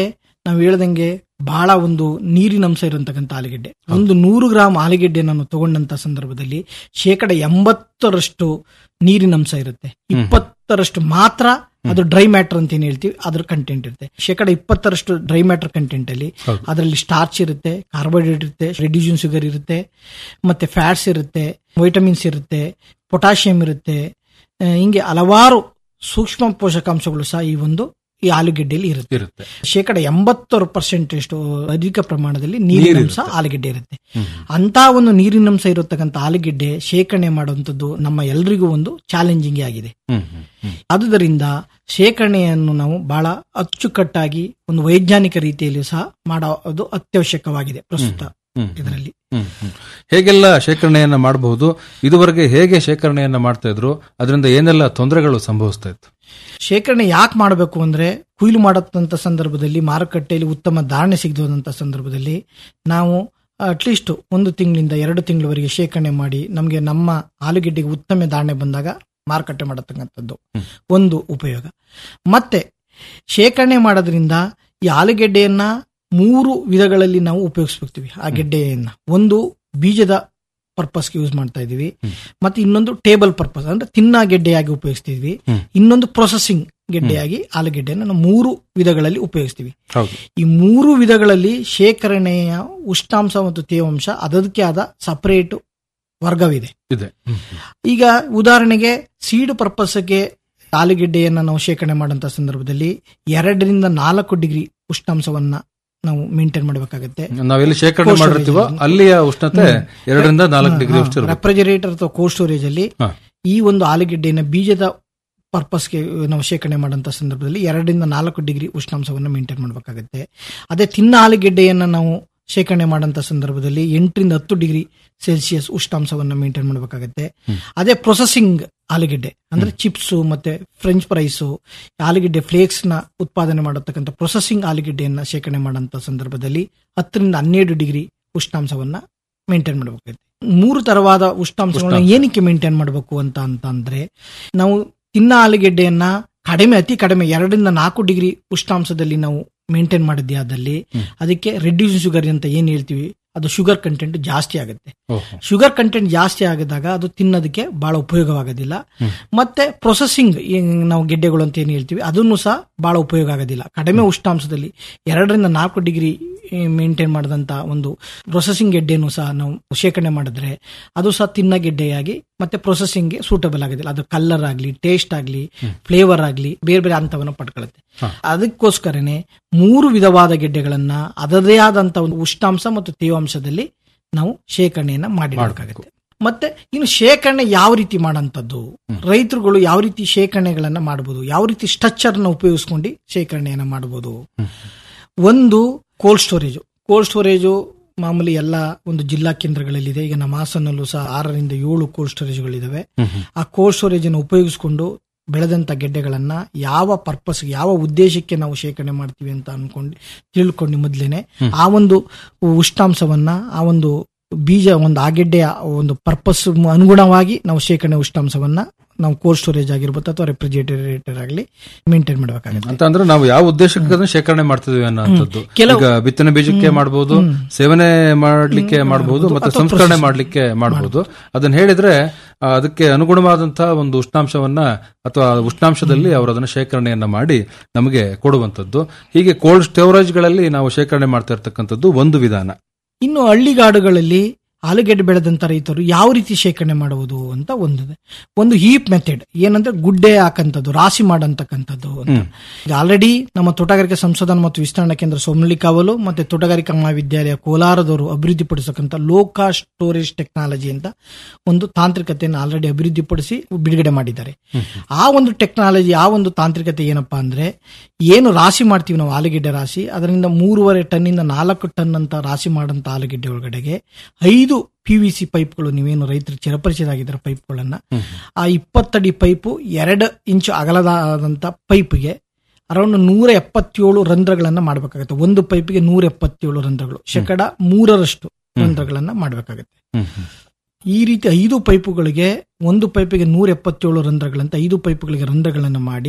M: ನಾವು ಹೇಳ್ದಂಗೆ ಬಹಳ ಒಂದು ನೀರಿನ ಅಂಶ ಇರತಕ್ಕಂಥ ಆಲೂಗೆಡ್ಡೆ ಒಂದು ನೂರು ಗ್ರಾಮ್ ಆಲೂಗೆಡ್ಡೆ ನಾನು ತಗೊಂಡಂತ ಸಂದರ್ಭದಲ್ಲಿ ಶೇಕಡ ಎಂಬತ್ತರಷ್ಟು ನೀರಿನ ಅಂಶ ಇರುತ್ತೆ ಇಪ್ಪತ್ತರಷ್ಟು ಮಾತ್ರ ಅದು ಡ್ರೈ ಮ್ಯಾಟರ್ ಅಂತ ಏನ್ ಹೇಳ್ತೀವಿ ಅದ್ರ ಕಂಟೆಂಟ್ ಇರುತ್ತೆ ಶೇಕಡ ಇಪ್ಪತ್ತರಷ್ಟು ಡ್ರೈ ಮ್ಯಾಟರ್ ಕಂಟೆಂಟ್ ಅಲ್ಲಿ ಅದರಲ್ಲಿ ಸ್ಟಾರ್ಚ್ ಇರುತ್ತೆ ಕಾರ್ಬೋಹೈಡ್ರೇಟ್ ಇರುತ್ತೆ ರೆಡ್ಯೂಷನ್ ಶುಗರ್ ಇರುತ್ತೆ ಮತ್ತೆ ಫ್ಯಾಟ್ಸ್ ಇರುತ್ತೆ ವೈಟಮಿನ್ಸ್ ಇರುತ್ತೆ ಪೊಟ್ಯಾಷಿಯಂ ಇರುತ್ತೆ ಆ, ಹಿಂಗೆ ಹಲವಾರು ಸೂಕ್ಷ್ಮ ಪೋಷಕಾಂಶಗಳು ಸಹ ಈ ಒಂದು ಈ ಆಲೂಗೆಡ್ಡೆಯಲ್ಲಿ ಇರುತ್ತೆ
L: ಇರುತ್ತೆ
M: ಶೇಕಡ ಎಂಬತ್ತಾರು ಪರ್ಸೆಂಟ್ ಅಷ್ಟು ಅಧಿಕ ಪ್ರಮಾಣದಲ್ಲಿ ನೀರಿನಂಶ ಆಲೂಗೆಡ್ಡೆ ಇರುತ್ತೆ ಅಂತ ಒಂದು ನೀರಿನಂಶ ಇರತಕ್ಕಂಥ ಆಲೂಗೆಡ್ಡೆ ಶೇಖರಣೆ ಮಾಡುವಂತದ್ದು ನಮ್ಮ ಎಲ್ರಿಗೂ ಒಂದು ಚಾಲೆಂಜಿಂಗ್ ಆಗಿದೆ
L: ಹ್ಮ್ ಹ್ಮ್ ಹ್ಮ್
M: ಆದುದರಿಂದ ಶೇಖರಣೆಯನ್ನು ನಾವು ಬಹಳ ಅಚ್ಚುಕಟ್ಟಾಗಿ ಒಂದು ವೈಜ್ಞಾನಿಕ ರೀತಿಯಲ್ಲಿ ಸಹ ಮಾಡೋದು ಅತ್ಯವಶ್ಯಕವಾಗಿದೆ ಪ್ರಸ್ತುತ
L: ಹ್ಮ್.
M: ಇದರಲ್ಲಿ
L: ಹ್ಮ್, ಹ್ಮ್. ಹೇಗೆಲ್ಲ ಶೇಖರಣೆಯನ್ನ ಮಾಡಬಹುದು ಇದುವರೆಗೆ ಹೇಗೆ ಶೇಖರಣೆಯನ್ನ ಮಾಡ್ತಾ ಇದ್ರು ಅದರಿಂದ ಏನೆಲ್ಲ ತೊಂದರೆಗಳು ಸಂಭವಿಸ್ತಾ ಇತ್ತು
M: ಶೇಖರಣೆ ಯಾಕೆ ಮಾಡಬೇಕು ಅಂದ್ರೆ ಕುಯ್ಲು ಮಾಡತ್ತಂತ ಸಂದರ್ಭದಲ್ಲಿ ಮಾರುಕಟ್ಟೆಯಲ್ಲಿ ಉತ್ತಮ ಧಾರಣೆ ಸಿಗದಂತ ಸಂದರ್ಭದಲ್ಲಿ ನಾವು ಅಟ್ಲೀಸ್ಟ್ ಒಂದು ತಿಂಗಳಿಂದ ಎರಡು ತಿಂಗಳವರೆಗೆ ಶೇಖರಣೆ ಮಾಡಿ ನಮಗೆ ನಮ್ಮ ಆಲೂಗೆಡ್ಡೆಗೆ ಉತ್ತಮ ಧಾರಣೆ ಬಂದಾಗ ಮಾರುಕಟ್ಟೆ ಮಾಡತಕ್ಕಂಥದ್ದು ಒಂದು ಉಪಯೋಗ ಮತ್ತೆ ಶೇಖರಣೆ ಮಾಡೋದ್ರಿಂದ ಈ ಆಲೂಗೆಡ್ಡೆಯನ್ನ ಮೂರು ವಿಧಗಳಲ್ಲಿ ನಾವು ಉಪಯೋಗಿಸ್ಬಿಡ್ತೀವಿ ಆ ಗೆಡ್ಡೆಯನ್ನ ಒಂದು ಬೀಜದ ಪರ್ಪಸ್ಗೆ ಯೂಸ್ ಮಾಡ್ತಾ ಇದೀವಿ ಮತ್ತೆ ಇನ್ನೊಂದು ಟೇಬಲ್ ಪರ್ಪಸ್ ಅಂದ್ರೆ ತಿನ್ನ ಗೆಡ್ಡೆಯಾಗಿ ಉಪಯೋಗಿಸ್ತಿದ್ವಿ ಇನ್ನೊಂದು ಪ್ರೊಸೆಸಿಂಗ್ ಗೆಡ್ಡೆಯಾಗಿ ಆಲೂಗೆಡ್ಡೆಯನ್ನು ನಾವು ಮೂರು ವಿಧಗಳಲ್ಲಿ ಉಪಯೋಗಿಸ್ತೀವಿ
L: ಹೌದು
M: ಈ ಮೂರು ವಿಧಗಳಲ್ಲಿ ಶೇಖರಣೆಯ ಉಷ್ಣಾಂಶ ಮತ್ತು ತೇವಾಂಶ ಅದಕ್ಕೆ ಆದ ಸಪರೇಟ್ ವರ್ಗವಿದೆ
L: ಇದೆ ಹ್ಮ್, ಹ್ಮ್.
M: ಈಗ ಉದಾಹರಣೆಗೆ ಸೀಡ್ ಪರ್ಪಸ್ಗೆ ಆಲೂಗೆಡ್ಡೆಯನ್ನ ನಾವು ಶೇಖರಣೆ ಮಾಡುವಂತ ಸಂದರ್ಭದಲ್ಲಿ ಎರಡರಿಂದ ನಾಲ್ಕು ಡಿಗ್ರಿ ಉಷ್ಣಾಂಶವನ್ನ ನಾವು ಮೇಂಟೈನ್ ಮಾಡಬೇಕಾಗುತ್ತೆ
L: ನಾವೆಲ್ಲಿ ಶೇಖರಣೆ
M: Cold
L: ಮಾಡಿರ್ತೀವೋ
M: storage ಅಲ್ಲಿ.
L: ಅಲ್ಲಿಯ ಉಷ್ಣತೆ
M: ಹ್ಮ್.
L: ಎರಡರಿಂದ ನಾಲ್ಕು ಡಿಗ್ರಿ ಅಷ್ಟು ಇರಬೇಕು
M: ರೆಫ್ರಿಜರೇಟರ್ ಅಥವಾ ಕೋಲ್ಡ್ ಸ್ಟೋರೇಜ್ ಅಲ್ಲಿ
L: ಹಾ.
M: ಈ ಒಂದು ಆಲೂಗೆಡ್ಡೆಯನ್ನು ಬೀಜದ ಪರ್ಪಸ್ಗೆ ನಾವು ಶೇಖರಣೆ ಮಾಡುವಂತ ಸಂದರ್ಭದಲ್ಲಿ ಎರಡರಿಂದ ನಾಲ್ಕು ಡಿಗ್ರಿ ಉಷ್ಣಾಂಶವನ್ನು ಮೇಂಟೈನ್ ಮಾಡಬೇಕಾಗುತ್ತೆ ಅದೇ ತಿನ್ನ ಆಲೂಗೆಡ್ಡೆಯನ್ನ ನಾವು ಶೇಖರಣೆ ಮಾಡುವಂತ ಸಂದರ್ಭದಲ್ಲಿ ಎಂಟರಿಂದ ಹತ್ತು ಡಿಗ್ರಿ ಸೆಲ್ಸಿಯಸ್ ಉಷ್ಣಾಂಶವನ್ನು ಮೇಂಟೈನ್ ಮಾಡಬೇಕಾಗುತ್ತೆ ಅದೇ ಪ್ರೊಸೆಸಿಂಗ್ ಆಲೂಗೆಡ್ಡೆ ಅಂದ್ರೆ ಚಿಪ್ಸ್ ಮತ್ತೆ ಫ್ರೆಂಚ್ ಫ್ರೈಸು ಆಲೂಗೆಡ್ಡೆ ಫ್ಲೇಕ್ಸ್ ನ ಉತ್ಪಾದನೆ ಮಾಡತಕ್ಕಂಥ ಪ್ರೊಸೆಸಿಂಗ್ ಆಲೂಗೆಡ್ಡೆಯನ್ನ ಶೇಖರಣೆ ಮಾಡುವಂತ ಸಂದರ್ಭದಲ್ಲಿ ಹತ್ತರಿಂದ ಹನ್ನೆರಡು ಡಿಗ್ರಿ ಉಷ್ಣಾಂಶವನ್ನ ಮೇಂಟೈನ್ ಮಾಡಬೇಕಾಗುತ್ತೆ ಮೂರು ತರವಾದ ಉಷ್ಣಾಂಶಗಳನ್ನ
L: ಉಷ್ಣಾಂಶ.
M: ಏನಕ್ಕೆ ಮೇಂಟೈನ್ ಮಾಡಬೇಕು ಅಂತ ಅಂತಂದ್ರೆ ನಾವು ತಿನ್ನ ಆಲೂಗೆಡ್ಡೆಯನ್ನ ಕಡಿಮೆ ಅತಿ ಕಡಿಮೆ ಎರಡರಿಂದ ನಾಲ್ಕು ಡಿಗ್ರಿ ಉಷ್ಣಾಂಶದಲ್ಲಿ ನಾವು ಮೇಂಟೈನ್ ಮಾಡಿದ್ದೆ ಆದಲ್ಲಿ ಅದಕ್ಕೆ ರೆಡ್ಯೂಸ್ ಶುಗರ್ ಅಂತ ಏನ್ ಹೇಳ್ತೀವಿ ಅದು ಶುಗರ್ ಕಂಟೆಂಟ್ ಜಾಸ್ತಿ ಆಗುತ್ತೆ
L: ಓಹೋ.
M: ಶುಗರ್ ಕಂಟೆಂಟ್ ಜಾಸ್ತಿ ಆಗಿದಾಗ ಅದು ತಿನ್ನೋದಕ್ಕೆ ಬಹಳ ಉಪಯೋಗವಾಗೋದಿಲ್ಲ ಮತ್ತೆ ಪ್ರೊಸೆಸಿಂಗ್ ನಾವು ಗೆಡ್ಡೆಗಳು ಅಂತ ಏನ್ ಹೇಳ್ತೀವಿ ಅದನ್ನು ಸಹ ಬಹಳ ಉಪಯೋಗ ಆಗೋದಿಲ್ಲ ಕಡಿಮೆ ಉಷ್ಣಾಂಶದಲ್ಲಿ ಎರಡರಿಂದ ನಾಲ್ಕು ಡಿಗ್ರಿ ಮೇಂಟೈನ್ ಮಾಡಿದಂತ ಒಂದು ಪ್ರೊಸೆಸಿಂಗ್ ಗೆಡ್ಡೆಯನ್ನು ಸಹ ನಾವು ಶೇಖರಣೆ ಮಾಡಿದ್ರೆ ಅದು ಸಹ ತಿನ್ನ ಗೆಡ್ಡೆಯಾಗಿ ಮತ್ತೆ ಪ್ರೊಸೆಸಿಂಗ್ಗೆ ಸೂಟಬಲ್ ಆಗೋದಿಲ್ಲ ಅದು ಕಲರ್ ಆಗಲಿ ಟೇಸ್ಟ್ ಆಗಲಿ ಫ್ಲೇವರ್ ಆಗಲಿ ಬೇರೆ ಬೇರೆ ಹಂತವನ್ನು ಪಡ್ಕೊಳ್ಳುತ್ತೆ ಅದಕ್ಕೋಸ್ಕರನೇ ಮೂರು ವಿಧವಾದ ಗೆಡ್ಡೆಗಳನ್ನ ಅದರದೇ ಆದಂತ ಒಂದು ಉಷ್ಣಾಂಶ ಮತ್ತು ತೇವಾಂಶದಲ್ಲಿ ನಾವು ಶೇಖರಣೆಯನ್ನ ಮಾಡಬೇಕಾಗುತ್ತೆ ಮತ್ತೆ ಇನ್ನು ಶೇಖರಣೆ ಯಾವ ರೀತಿ ಮಾಡಂತದ್ದು ರೈತರುಗಳು ಯಾವ ರೀತಿ ಶೇಖರಣೆಗಳನ್ನ ಮಾಡಬಹುದು ಯಾವ ರೀತಿ ಸ್ಟ್ರಕ್ಚರ್ ನ ಉಪಯೋಗಿಸ್ಕೊಂಡು ಶೇಖರಣೆಯನ್ನ ಮಾಡಬಹುದು ಒಂದು ಕೋಲ್ಡ್ ಸ್ಟೋರೇಜು ಕೋಲ್ಡ್ ಸ್ಟೋರೇಜು ಮಾಮೂಲಿ ಎಲ್ಲ ಒಂದು ಜಿಲ್ಲಾ ಕೇಂದ್ರಗಳಲ್ಲಿದೆ ಈಗ ನಮ್ಮ ಹಾಸನಲ್ಲೂ ಸಹ ಆರರಿಂದ ಏಳು ಕೋಲ್ಡ್ ಸ್ಟೋರೇಜ್ಗಳಿದಾವೆ ಆ ಕೋಲ್ಡ್ ಸ್ಟೋರೇಜ್ ಅನ್ನು ಉಪಯೋಗಿಸಿಕೊಂಡು ಬೆಳೆದಂತ ಗೆಡ್ಡೆಗಳನ್ನ ಯಾವ ಪರ್ಪಸ್ ಯಾವ ಉದ್ದೇಶಕ್ಕೆ ನಾವು ಶೇಖರಣೆ ಮಾಡ್ತೀವಿ ಅಂತ ಅನ್ಕೊಂಡು ತಿಳ್ಕೊಂಡು ಮೊದ್ಲೇನೆ ಆ ಒಂದು ಉಷ್ಣಾಂಶವನ್ನ ಆ ಒಂದು ಬೀಜ ಒಂದು ಆ ಗೆಡ್ಡೆಯ ಒಂದು ಪರ್ಪಸ್ ಅನುಗುಣವಾಗಿ ನಾವು ಶೇಖರಣೆ ಉಷ್ಣಾಂಶವನ್ನ ನಾವು ಕೋಲ್ಡ್ ಸ್ಟೋರೇಜ್ ಆಗಿರ್ಬೋದು ಅಥವಾ ರೆಫ್ರಿಜರೇಟರ್ ಆಗಲಿ ಮೇಂಟೈನ್ ಮಾಡಬೇಕಾಗುತ್ತೆ
L: ಅಂತ ಅಂದ್ರೆ ನಾವು ಯಾವ ಉದ್ದೇಶಕ್ಕೆ ಅದನ್ನ ಶೇಖರಣೆ ಮಾಡ್ತಿದೀವಿ ಅನ್ನೋಂಥದ್ದು
M: ಕೆಲವು-
L: ಈಗ ಬಿತ್ತನೆ ಬೀಜಕ್ಕೆ ಮಾಡಬಹುದು ಸೇವನೆ ಮಾಡ್ಲಿಕ್ಕೆ ಮಾಡಬಹುದು ಮತ್ತೆ
M: ಅಥವಾ
L: ಸಂಸ್ಕರಣೆ
M: processing.
L: ಮಾಡ್ಲಿಕ್ಕೆ ಮಾಡಬಹುದು ಅದನ್ನ ಹೇಳಿದ್ರೆ ಆ, ಅದಕ್ಕೆ ಅನುಗುಣವಾದಂತಹ ಒಂದು ಉಷ್ಣಾಂಶವನ್ನ ಅಥವಾ ಉಷ್ಣಾಂಶದಲ್ಲಿ ಅವರು ಅದನ್ನ ಶೇಖರಣೆಯನ್ನ ಮಾಡಿ ನಮಗೆ ಕೊಡುವಂತದ್ದು ಹೀಗೆ ಕೋಲ್ಡ್ ಸ್ಟೋರೇಜ್ಗಳಲ್ಲಿ ನಾವು ಶೇಖರಣೆ ಮಾಡ್ತಾ ಇರ್ತಕ್ಕಂಥದ್ದು ಒಂದು ವಿಧಾನ
M: ಇನ್ನು ಹಳ್ಳಿಗಾಡುಗಳಲ್ಲಿ ಆಲೂಗೆಡ್ಡೆ ಬೆಳೆದಂತ ರೈತರು ಯಾವ ರೀತಿ ಶೇಖರಣೆ ಮಾಡುವುದು ಅಂತ ಒಂದಿದೆ ಒಂದು ಹೀಪ್ ಮೆಥಡ್ ಏನಂದ್ರೆ ಗುಡ್ಡೆ ಹಾಕಂತದ್ದು ರಾಶಿ ಮಾಡಂತಕ್ಕಂಥದ್ದು ಅಂತ ಈಗ ಆಲ್ರೆಡಿ ನಮ್ಮ ತೋಟಗಾರಿಕೆ ಸಂಶೋಧನಾ ಮತ್ತು ವಿಸ್ತರಣಾ ಕೇಂದ್ರ ಸೋಮನಳ್ಳಿ ಕಾವಲು ಮತ್ತೆ ತೋಟಗಾರಿಕಾ ಮಹಾವಿದ್ಯಾಲಯ ಕೋಲಾರದವರು ಅಭಿವೃದ್ಧಿಪಡಿಸತಕ್ಕಂಥ ಲೋ ಕಾಸ್ಟ್ ಸ್ಟೋರೇಜ್ ಟೆಕ್ನಾಲಜಿ ಅಂತ ಒಂದು ತಾಂತ್ರಿಕತೆಯನ್ನು ಆಲ್ರೆಡಿ ಅಭಿವೃದ್ಧಿಪಡಿಸಿ ಬಿಡುಗಡೆ ಮಾಡಿದ್ದಾರೆ ಆ ಒಂದು ಟೆಕ್ನಾಲಜಿ ಆ ಒಂದು ತಾಂತ್ರಿಕತೆ ಏನಪ್ಪಾ ಅಂದ್ರೆ ಏನು ರಾಶಿ ಮಾಡ್ತೀವಿ ನಾವು ಆಲೂಗೆಡ್ಡೆ ರಾಶಿ ಅದರಿಂದ ಮೂರುವರೆ ಟನ್ ಇಂದ ನಾಲ್ಕು ಟನ್ ಅಂತ ರಾಶಿ ಮಾಡಂತ ಆಲೂಗೆಡ್ಡೆ ಒಳಗಡೆಗೆ ಐದು ಪಿ ವಿ ಸಿ ಪೈಪ್ಗಳು ನೀವೇನು ರೈತರು ಚಿರಪರಿಚಿತ ಆಗಿದ್ದಾರೆ ಪೈಪ್ಗಳನ್ನ ಆ ಇಪ್ಪತ್ತಡಿ ಪೈಪು ಎರಡು ಇಂಚು ಅಗಲದಾದಂತ ಪೈಪ್ಗೆ ಅರೌಂಡ್ ನೂರ ಎಪ್ಪತ್ತೇಳು ರಂಧ್ರಗಳನ್ನ ಮಾಡಬೇಕಾಗುತ್ತೆ ಒಂದು ಪೈಪಿಗೆ ನೂರ ಎಪ್ಪತ್ತೇಳು ರಂಧ್ರಗಳು ಶೇಕಡ ಮೂರರಷ್ಟು ರಂಧ್ರಗಳನ್ನ ಮಾಡಬೇಕಾಗುತ್ತೆ ಈ ರೀತಿ ಐದು ಪೈಪುಗಳಿಗೆ ಒಂದು ಪೈಪಿಗೆ ನೂರ ಎಪ್ಪತ್ತೇಳು ರಂಧ್ರಗಳಂತ ಐದು ಪೈಪುಗಳಿಗೆ ರಂಧ್ರಗಳನ್ನು ಮಾಡಿ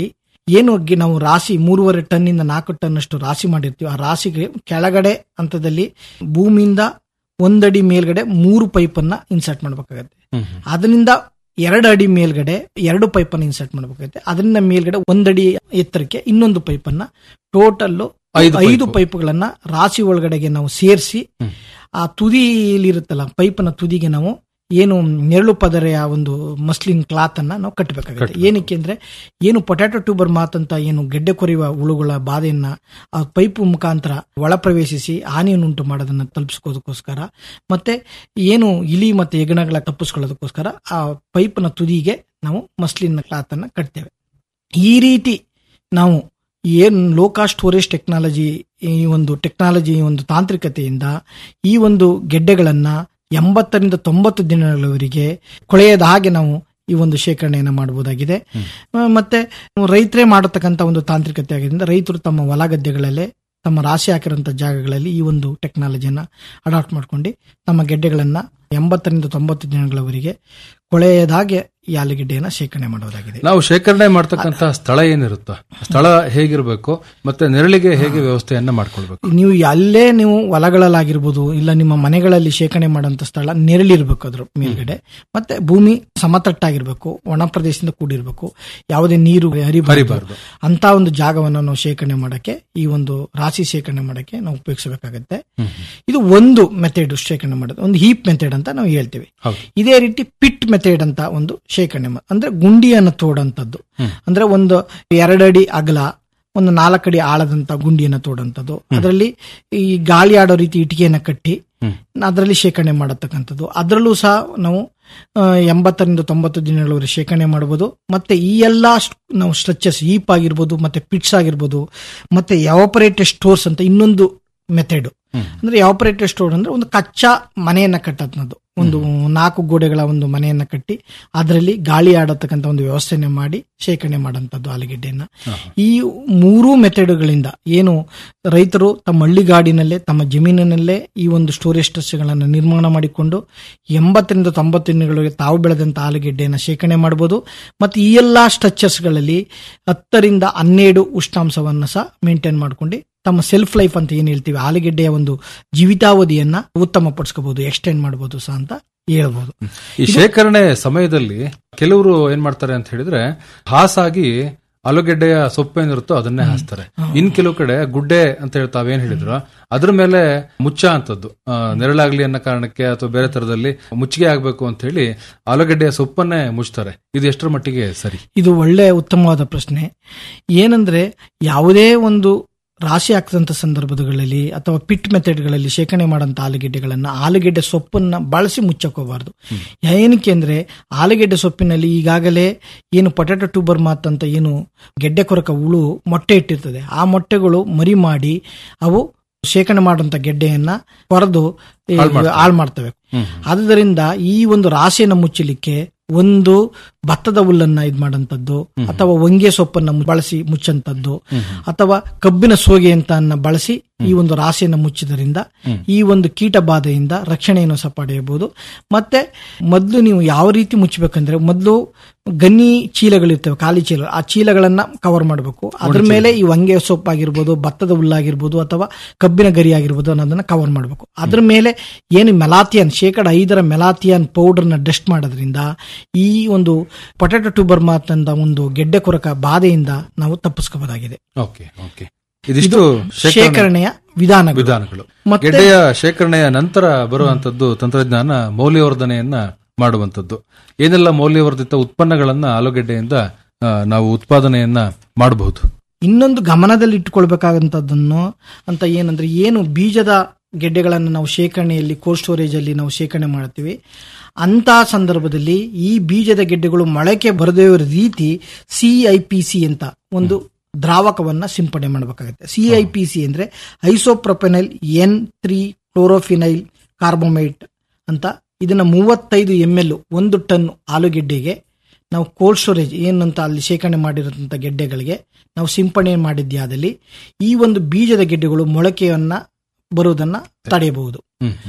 M: ಏನು ಗಿ- ನಾವು ರಾಶಿ ಮೂರುವರೆ ಟನ್ನಿಂದ ನಾಲ್ಕು ಟನ್ ಅಷ್ಟು ರಾಶಿ ಮಾಡಿರ್ತೀವಿ ಆ ರಾಶಿಗೆ ಕೆಳಗಡೆ ಹಂತದಲ್ಲಿ ಭೂಮಿಯಿಂದ ಒಂದಡಿ ಮೇಲ್ಗಡೆ ಮೂರು ಪೈಪನ್ನ ಇನ್ಸರ್ಟ್ ಮಾಡ್ಬೇಕಾಗತ್ತೆ ಅದರಿಂದ ಎರಡು ಅಡಿ ಮೇಲ್ಗಡೆ ಎರಡು ಪೈಪನ್ನು ಇನ್ಸರ್ಟ್ ಮಾಡ್ಬೇಕಾಗುತ್ತೆ ಅದರಿಂದ ಮೇಲ್ಗಡೆ ಒಂದಡಿ ಎತ್ತರಕ್ಕೆ ಇನ್ನೊಂದು ಪೈಪನ್ನ ಟೋಟಲ್
L: ಐದು
M: ಐದು
L: ಪೈಪು.
M: ಪೈಪ್ಗಳನ್ನ ರಾಶಿ ಒಳಗಡೆಗೆ ನಾವು ಸೇರಿಸಿ ಆ ತುದಿಲಿರುತ್ತಲ್ಲ ಪೈಪ್ನ ತುದಿಗೆ ನಾವು ಏನು ನೆರಳು ಪದರೆಯ ಒಂದು ಮಸ್ಲಿನ್ ಕ್ಲಾತ್ ಅನ್ನ ನಾವು ಕಟ್ಟಬೇಕಾಗುತ್ತೆ ಏನಕ್ಕೆ ಅಂದ್ರೆ ಏನು ಪೊಟ್ಯಾಟೊ ಟ್ಯೂಬರ್ ಮಾತಂತ ಏನು ಗೆಡ್ಡೆ ಕೊರೆಯುವ ಹುಳುಗಳ ಬಾಧೆಯನ್ನ ಆ ಪೈಪ್ ಮುಖಾಂತರ ಒಳ ಪ್ರವೇಶಿಸಿ ಹಾನಿಯನ್ನುಂಟು ಮಾಡೋದನ್ನ ತಲುಪಿಸ್ಕೋದಕ್ಕೋಸ್ಕರ ಮತ್ತೆ ಏನು ಇಲಿ ಮತ್ತೆ ಹೆಗಣಗಳ ತಪ್ಪಿಸ್ಕೊಳ್ಳೋದಕ್ಕೋಸ್ಕರ ಆ ಪೈಪ್ನ ತುದಿಗೆ ನಾವು ಮಸ್ಲಿನ್ ಕ್ಲಾತ್ ಅನ್ನ ಕಟ್ತೇವೆ ಈ ರೀತಿ ನಾವು ಏನ್ ಲೋ ಕಾಸ್ಟ್ ಸ್ಟೋರೇಜ್ ಟೆಕ್ನಾಲಜಿ ಈ ಒಂದು ಟೆಕ್ನಾಲಜಿ ಒಂದು ತಾಂತ್ರಿಕತೆಯಿಂದ ಈ ಒಂದು ಗೆಡ್ಡೆಗಳನ್ನ ಎಂಬತ್ತರಿಂದ ತೊಂಬತ್ತು ದಿನಗಳವರೆಗೆ ಕೊಳೆಯದ ಹಾಗೆ ನಾವು ಈ ಒಂದು ಶೇಖರಣೆಯನ್ನು ಮಾಡಬಹುದಾಗಿದೆ ಆ, ಮತ್ತೆ ರೈತರೇ ಮಾಡತಕ್ಕಂತ ಒಂದು ತಾಂತ್ರಿಕತೆ ಆಗಿದ್ದರಿಂದ ರೈತರು ತಮ್ಮ ಹೊಲ ಗದ್ದೆಗಳಲ್ಲೇ ತಮ್ಮ ರಾಶಿ ಹಾಕಿರುವಂತ ಜಾಗಗಳಲ್ಲಿ ಈ ಒಂದು ಟೆಕ್ನಾಲಜಿಯನ್ನ ಅಡಾಪ್ಟ್ ಮಾಡ್ಕೊಂಡು ತಮ್ಮ ಗೆಡ್ಡೆಗಳನ್ನ ಎಂಬತ್ತರಿಂದ ತೊಂಬತ್ತು ದಿನಗಳವರೆಗೆ ಕೊಳೆಯದ ಹಾಗೆ ಈ ಆಲೂಗೆಡ್ಡೆಯನ್ನ ಶೇಖರಣೆ ಮಾಡೋದಾಗಿದೆ
L: ನಾವು ಶೇಖರಣೆ ಮಾಡ್ತಕ್ಕಂತ ಸ್ಥಳ ಏನಿರುತ್ತೋ ಸ್ಥಳ ಹೇಗಿರ್ಬೇಕು ಮತ್ತೆ ನೆರಳಿಗೆ ಹೇಗೆ ವ್ಯವಸ್ಥೆಯನ್ನ ಮಾಡ್ಕೊಳ್ಬೇಕು
M: ನೀವು ಅಲ್ಲೇ ನೀವು ಹೊಲಗಳಲ್ಲಾಗಿರ್ಬೋದು ಇಲ್ಲ ನಿಮ್ಮ ಮನೆಗಳಲ್ಲಿ ಶೇಖರಣೆ ಮಾಡುವಂತ ಸ್ಥಳ ನೆರಳಿರ್ಬೇಕು ಅದ್ರ ಮೇಲ್ಗಡೆ ಮತ್ತೆ ಭೂಮಿ ಸಮತಟ್ಟಾಗಿರ್ಬೇಕು ಒಣ ಪ್ರದೇಶದಿಂದ ಕೂಡಿರ್ಬೇಕು ಯಾವುದೇ ನೀರು ಹರಿಬಾರದು
L: ಹರಿಬಾರ್ದು.
M: ಅಂತ ಒಂದು ಜಾಗವನ್ನು ನಾವು ಶೇಖರಣೆ ಮಾಡಕ್ಕೆ ಈ ಒಂದು ರಾಶಿ ಶೇಖರಣೆ ಮಾಡಕ್ಕೆ ನಾವು ಉಪಯೋಗಿಸಬೇಕಾಗತ್ತೆ ಇದು ಒಂದು ಮೆಥಡ್ ಶೇಖರಣೆ ಮಾಡೋದು ಒಂದು ಹೀಪ್ ಮೆಥಡ್ ಅಂತ ನಾವು ಹೇಳ್ತೀವಿ
L: ಹೌದು.
M: ಇದೇ ರೀತಿ ಪಿಟ್ ಮೆಥಡ್ ಅಂತ ಒಂದು ಶೇಖರಣೆ ಮಾ- ಅಂದ್ರೆ ಗುಂಡಿಯನ್ನು ತೋಡಂತದ್ದು ಅಂದ್ರೆ ಒಂದು ಎರಡಡಿ ಅಗಲ ಒಂದು ನಾಲ್ಕಡಿ ಆಳದಂತ ಗುಂಡಿಯನ್ನು ತೋಡಂತದ್ದು ಅದರಲ್ಲಿ ಈ ಗಾಳಿ ಆಡೋ ರೀತಿ ಇಟ್ಟಿಗೆಯನ್ನ ಕಟ್ಟಿ ಅದರಲ್ಲಿ ಶೇಖರಣೆ ಮಾಡತಕ್ಕಂಥದ್ದು ಅದರಲ್ಲೂ ಸಹ ನಾವು ಆ, ಎಂಬತ್ತರಿಂದ ತೊಂಬತ್ತು ದಿನಗಳವರೆಗೆ ಶೇಖರಣೆ ಮಾಡಬಹುದು ಮತ್ತೆ ಈ ಎಲ್ಲಾ ಸ್ಟ್- ನಾವು ಸ್ಟ್ರಚಸ್ ಈಪ್ ಆಗಿರ್ಬೋದು ಮತ್ತೆ ಪಿಟ್ಸ್ ಆಗಿರ್ಬೋದು ಮತ್ತೆ ಎವಾಪರೇಟೆಡ್ ಸ್ಟೋರ್ಸ್ ಅಂತ ಇನ್ನೊಂದು ಮೆಥಡ್ ಅಂದ್ರೆ ಎವಾಪರೇಟೆಡ್ ಸ್ಟೋರ್ ಅಂದ್ರೆ ಒಂದು ಕಚ್ಚಾ ಮನೆಯನ್ನ ಕಟ್ಟೋದು ಒಂದು ನಾಲ್ಕು ಗೋಡೆಗಳ ಒಂದು ಮನೆಯನ್ನ ಕಟ್ಟಿ ಅದರಲ್ಲಿ ಗಾಳಿ ಆಡತಕ್ಕಂತ ಒಂದು ವ್ಯವಸ್ಥೆನ ಮಾಡಿ ಶೇಖರಣೆ ಮಾಡಂತದ್ದು ಆಲೂಗೆಡ್ಡೆಯನ್ನ ಈ ಮೂರೂ ಮೆಥಡ್ಗಳಿಂದ ಏನು ರೈತರು ತಮ್ಮ ಹಳ್ಳಿಗಾಡಿನಲ್ಲೇ ತಮ್ಮ ಜಮೀನಿನಲ್ಲೇ ಈ ಒಂದು ಸ್ಟೋರೇಜ್ ಗಳನ್ನು ನಿರ್ಮಾಣ ಮಾಡಿಕೊಂಡು ಎಂಬತ್ತರಿಂದ ತೊಂಬತ್ತು ದಿನಗಳಿಗೆ ತಾವು ಬೆಳೆದಂತ ಆಲೂಗೆಡ್ಡೆಯನ್ನು ಶೇಖರಣೆ ಮಾಡಬಹುದು ಮತ್ತು ಈ ಎಲ್ಲಾ ಸ್ಟ್ರಕ್ಚರ್ಸ್ಗಳಲ್ಲಿ ಹತ್ತರಿಂದ ಹನ್ನೆರಡು ಉಷ್ಣಾಂಶವನ್ನ ಸಹ ಮೇಂಟೈನ್ ಮಾಡ್ಕೊಂಡು ತಮ್ಮ ಸೆಲ್ಫ್ ಲೈಫ್ ಅಂತ ಏನ್ ಹೇಳ್ತೀವಿ ಆಲೂಗೆಡ್ಡೆಯ ಒಂದು ಜೀವಿತಾವಧಿಯನ್ನ ಉತ್ತಮ ಪಡಿಸ್ಕೋಬಹುದು ಎಕ್ಸ್ಟೆಂಡ್ ಮಾಡಬಹುದು ಸಹ ಅಂತ ಹೇಳ್ಬೋದು
L: ಈ ಶೇಖರಣೆ ಸಮಯದಲ್ಲಿ ಕೆಲವರು ಏನ್ ಮಾಡ್ತಾರೆ ಅಂತ ಹೇಳಿದ್ರೆ ಹಾಸಾಗಿ ಆಲೂಗೆಡ್ಡೆಯ ಸೊಪ್ಪು ಏನಿರುತ್ತೋ ಅದನ್ನೇ ಹಾಸ್ತಾರೆ ಇನ್ ಕೆಲವು ಕಡೆ ಗುಡ್ಡೆ ಅಂತ ಹೇಳಿ ತಾವೇನ್ ಹೇಳಿದ್ರು ಅದ್ರ ಮೇಲೆ ಮುಚ್ಚ ಅಂತದ್ದು ಆ, ನೆರಳಾಗ್ಲಿ ಅನ್ನೋ ಕಾರಣಕ್ಕೆ ಅಥವಾ ಬೇರೆ ತರದಲ್ಲಿ ಮುಚ್ಚಿಗೆ ಆಗ್ಬೇಕು ಅಂತ ಹೇಳಿ ಆಲೂಗೆಡ್ಡೆಯ ಸೊಪ್ಪನ್ನೇ ಮುಚ್ತಾರೆ ಇದು ಎಷ್ಟರ ಮಟ್ಟಿಗೆ ಸರಿ
M: ಇದು ಒಳ್ಳೆ ಉತ್ತಮವಾದ ಪ್ರಶ್ನೆ ಏನಂದ್ರೆ ಯಾವುದೇ ಒಂದು ರಾಶಿ ಹಾಕಿದಂತ ಸಂದರ್ಭಗಳಲ್ಲಿ ಅಥವಾ ಪಿಟ್ ಮೆಥಡ್ಗಳಲ್ಲಿ ಶೇಖರಣೆ ಮಾಡಂತ ಆಲೂಗೆಡ್ಡೆಗಳನ್ನ ಆಲೂಗೆಡ್ಡೆ ಸೊಪ್ಪನ್ನ ಬಳಸಿ ಮುಚ್ಚಕೋಬಾರ್ದು ಏನಕ್ಕೆ ಅಂದ್ರೆ ಆಲೂಗೆಡ್ಡೆ ಸೊಪ್ಪಿನಲ್ಲಿ ಈಗಾಗಲೇ ಏನು ಪೊಟ್ಯಾಟೊ ಟ್ಯೂಬರ್ ಮಾತ್ ಅಂತ ಏನು ಗೆಡ್ಡೆ ಕೊರಕ ಹುಳು ಮೊಟ್ಟೆ ಇಟ್ಟಿರ್ತದೆ ಆ ಮೊಟ್ಟೆಗಳು ಮರಿ ಮಾಡಿ ಅವು ಶೇಖರಣೆ ಮಾಡುವಂತ ಗೆಡ್ಡೆಯನ್ನ ಕೊರೆದು ಈ
L: ಹಾಳ್ ಮಾಡ್ತವೆ.
M: ಹಾಳು ಮಾಡ್ತವೆ ಆದುದರಿಂದ ಈ ಒಂದು ರಾಶಿಯನ್ನು ಮುಚ್ಚಲಿಕ್ಕೆ ಒಂದು ಭತ್ತದ ಹುಲ್ಲನ್ನ ಇದ್ ಮಾಡಂತದ್ದು ಅಥವಾ ಹೊಂಗೆ ಸೊಪ್ಪನ್ನ ಮು- ಬಳಸಿ ಮುಚ್ಚಂತದ್ದು ಅಥವಾ ಕಬ್ಬಿನ ಸೋಗೆ ಅಂತ ಅನ್ನ ಬಳಸಿ ಈ ಒಂದು ರಾಶಿಯನ್ನು ಮುಚ್ಚಿದ್ರಿಂದ ಈ ಒಂದು ಕೀಟ ಬಾಧೆಯಿಂದ ರಕ್ಷಣೆಯನ್ನು ಸಹ ಪಡೆಯಬಹುದು ಮತ್ತೆ ಮೊದಲು ನೀವು ಯಾವ ರೀತಿ ಮುಚ್ಚಬೇಕಂದ್ರೆ ಮೊದಲು ಗನ್ನಿ ಚೀಲಗಳಿರ್ತವೆ ಖಾಲಿ ಚೀಲ ಆ ಚೀಲಗಳನ್ನ ಕವರ್ ಮಾಡಬೇಕು ಅದ್ರ ಮೇಲೆ ಈ ಹೊಂಗೆ ಸೊಪ್ಪಾಗಿರ್ಬೋದು ಭತ್ತದ ಹುಲ್ಲಾಗಿರ್ಬೋದು ಅಥವಾ ಕಬ್ಬಿನ ಗರಿ ಆಗಿರ್ಬೋದು ಅನ್ನೋದನ್ನ ಕವರ್ ಮಾಡಬೇಕು ಅದ್ರ ಮೇಲೆ ಏನು ಮೆಲಾಥಿಯನ್ ಶೇಕಡ ಐದರ ಮೆಲಾಥಿಯನ್ ಪೌಡರ್ನ ಡಸ್ಟ್ ಮಾಡೋದ್ರಿಂದ ಈ ಒಂದು ಪೊಟ್ಯಾಟೊ ಟ್ಯೂಬರ್ ಮಾತಂದ ಒಂದು ಗೆಡ್ಡೆ ಕೊರಕ ಬಾಧೆಯಿಂದ ನಾವು ತಪ್ಪಿಸ್ಕೋಬಹುದಾಗಿದೆ
L: ಓಕೆ ಓಕೆ ಇದಿಷ್ಟು ಶೇಖರಣೆ-
M: ಶೇಖರಣೆಯ ವಿಧಾನ
L: ವಿಧಾನಗಳು
M: ಮತ್ತೆ-
L: ಗೆಡ್ಡೆಯ ಶೇಖರಣೆಯ ನಂತರ ಬರುವಂತದ್ದು ತಂತ್ರಜ್ಞಾನ ಮೌಲ್ಯವರ್ಧನೆಯನ್ನ ಮಾಡುವಂತದ್ದು ಏನೆಲ್ಲ ಮೌಲ್ಯವರ್ಧಿತ ಉತ್ಪನ್ನಗಳನ್ನ ಆಲೂಗೆಡ್ಡೆಯಿಂದ ಆ, ನಾವು ಉತ್ಪಾದನೆಯನ್ನ ಮಾಡಬಹುದು
M: ಇನ್ನೊಂದು ಗಮನದಲ್ಲಿ ಇಟ್ಟುಕೊಳ್ಬೇಕಾದಂತದ್ದನ್ನು ಅಂತ ಏನಂದ್ರೆ ಏನು ಬೀಜದ ಗೆಡ್ಡೆಗಳನ್ನು ನಾವು ಶೇಖರಣೆಯಲ್ಲಿ ಕೋಲ್ಡ್ ಸ್ಟೋರೇಜ್ ಅಲ್ಲಿ ನಾವು ಶೇಖರಣೆ ಮಾಡ್ತೀವಿ ಅಂತ ಸಂದರ್ಭದಲ್ಲಿ ಈ ಬೀಜದ ಗೆಡ್ಡೆಗಳು ಮೊಳಕೆ ಬರದೇ ಇರೋ ರೀತಿ ಸಿ ಐ ಪಿ ಸಿ ಅಂತ ಒಂದು ದ್ರಾವಕವನ್ನ ಸಿಂಪಡಣೆ ಮಾಡಬೇಕಾಗುತ್ತೆ ಸಿ ಐ ಪಿ ಸಿ ಅಂದ್ರೆ ಐಸೋಪ್ರೊಪೆನೈಲ್ ಎನ್ ತ್ರೀ ಕ್ಲೋರೋಫಿನೈಲ್ ಕಾರ್ಬೋಮೈಟ್ ಅಂತ ಇದನ್ನ ಮೂವತ್ತೈದು ಎಂ ಎಲ್ ಒಂದು ಟನ್ ಆಲೂಗೆಡ್ಡೆಗೆ ನಾವು ಕೋಲ್ಡ್ ಸ್ಟೋರೇಜ್ ಏನಂತ ಅಲ್ಲಿ ಶೇಖರಣೆ ಮಾಡಿರೋಂಥ ಗೆಡ್ಡೆಗಳಿಗೆ ನಾವು ಸಿಂಪಡಣೆ ಮಾಡಿದ್ಯಾದಲ್ಲಿ ಈ ಒಂದು ಬೀಜದ ಗೆಡ್ಡೆಗಳು ಮೊಳಕೆಯನ್ನ ಬರುವುದನ್ನ ತಡೆಯಬಹುದು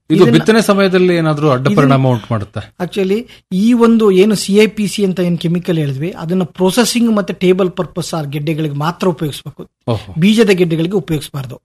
L: ಇದು ಬಿತ್ತನೆ ಸಮಯದಲ್ಲಿ ಏನಾದ್ರೂ ಅಡ್ಡ ಪರಿಣಾಮ ಉಂಟು ಮಾಡುತ್ತಾ
M: ಆಕ್ಚುಲಿ ಈ ಒಂದು ಏನು ಸಿ ಐ ಪಿ ಸಿ ಅಂತ ಏನು ಕೆಮಿಕಲ್ ಹೇಳಿದ್ವಿ ಅದನ್ನ ಪ್ರೊಸೆಸಿಂಗ್ ಮತ್ತೆ ಟೇಬಲ್ ಪರ್ಪಸ್ ಆ ಗೆಡ್ಡೆಗಳಿಗೆ ಮಾತ್ರ ಉಪಯೋಗಿಸಬೇಕು
L: ಓಹೋ
M: ಬೀಜದ ಗೆಡ್ಡೆಗಳಿಗೆ ಉಪಯೋಗಿಸಬಾರ್ದು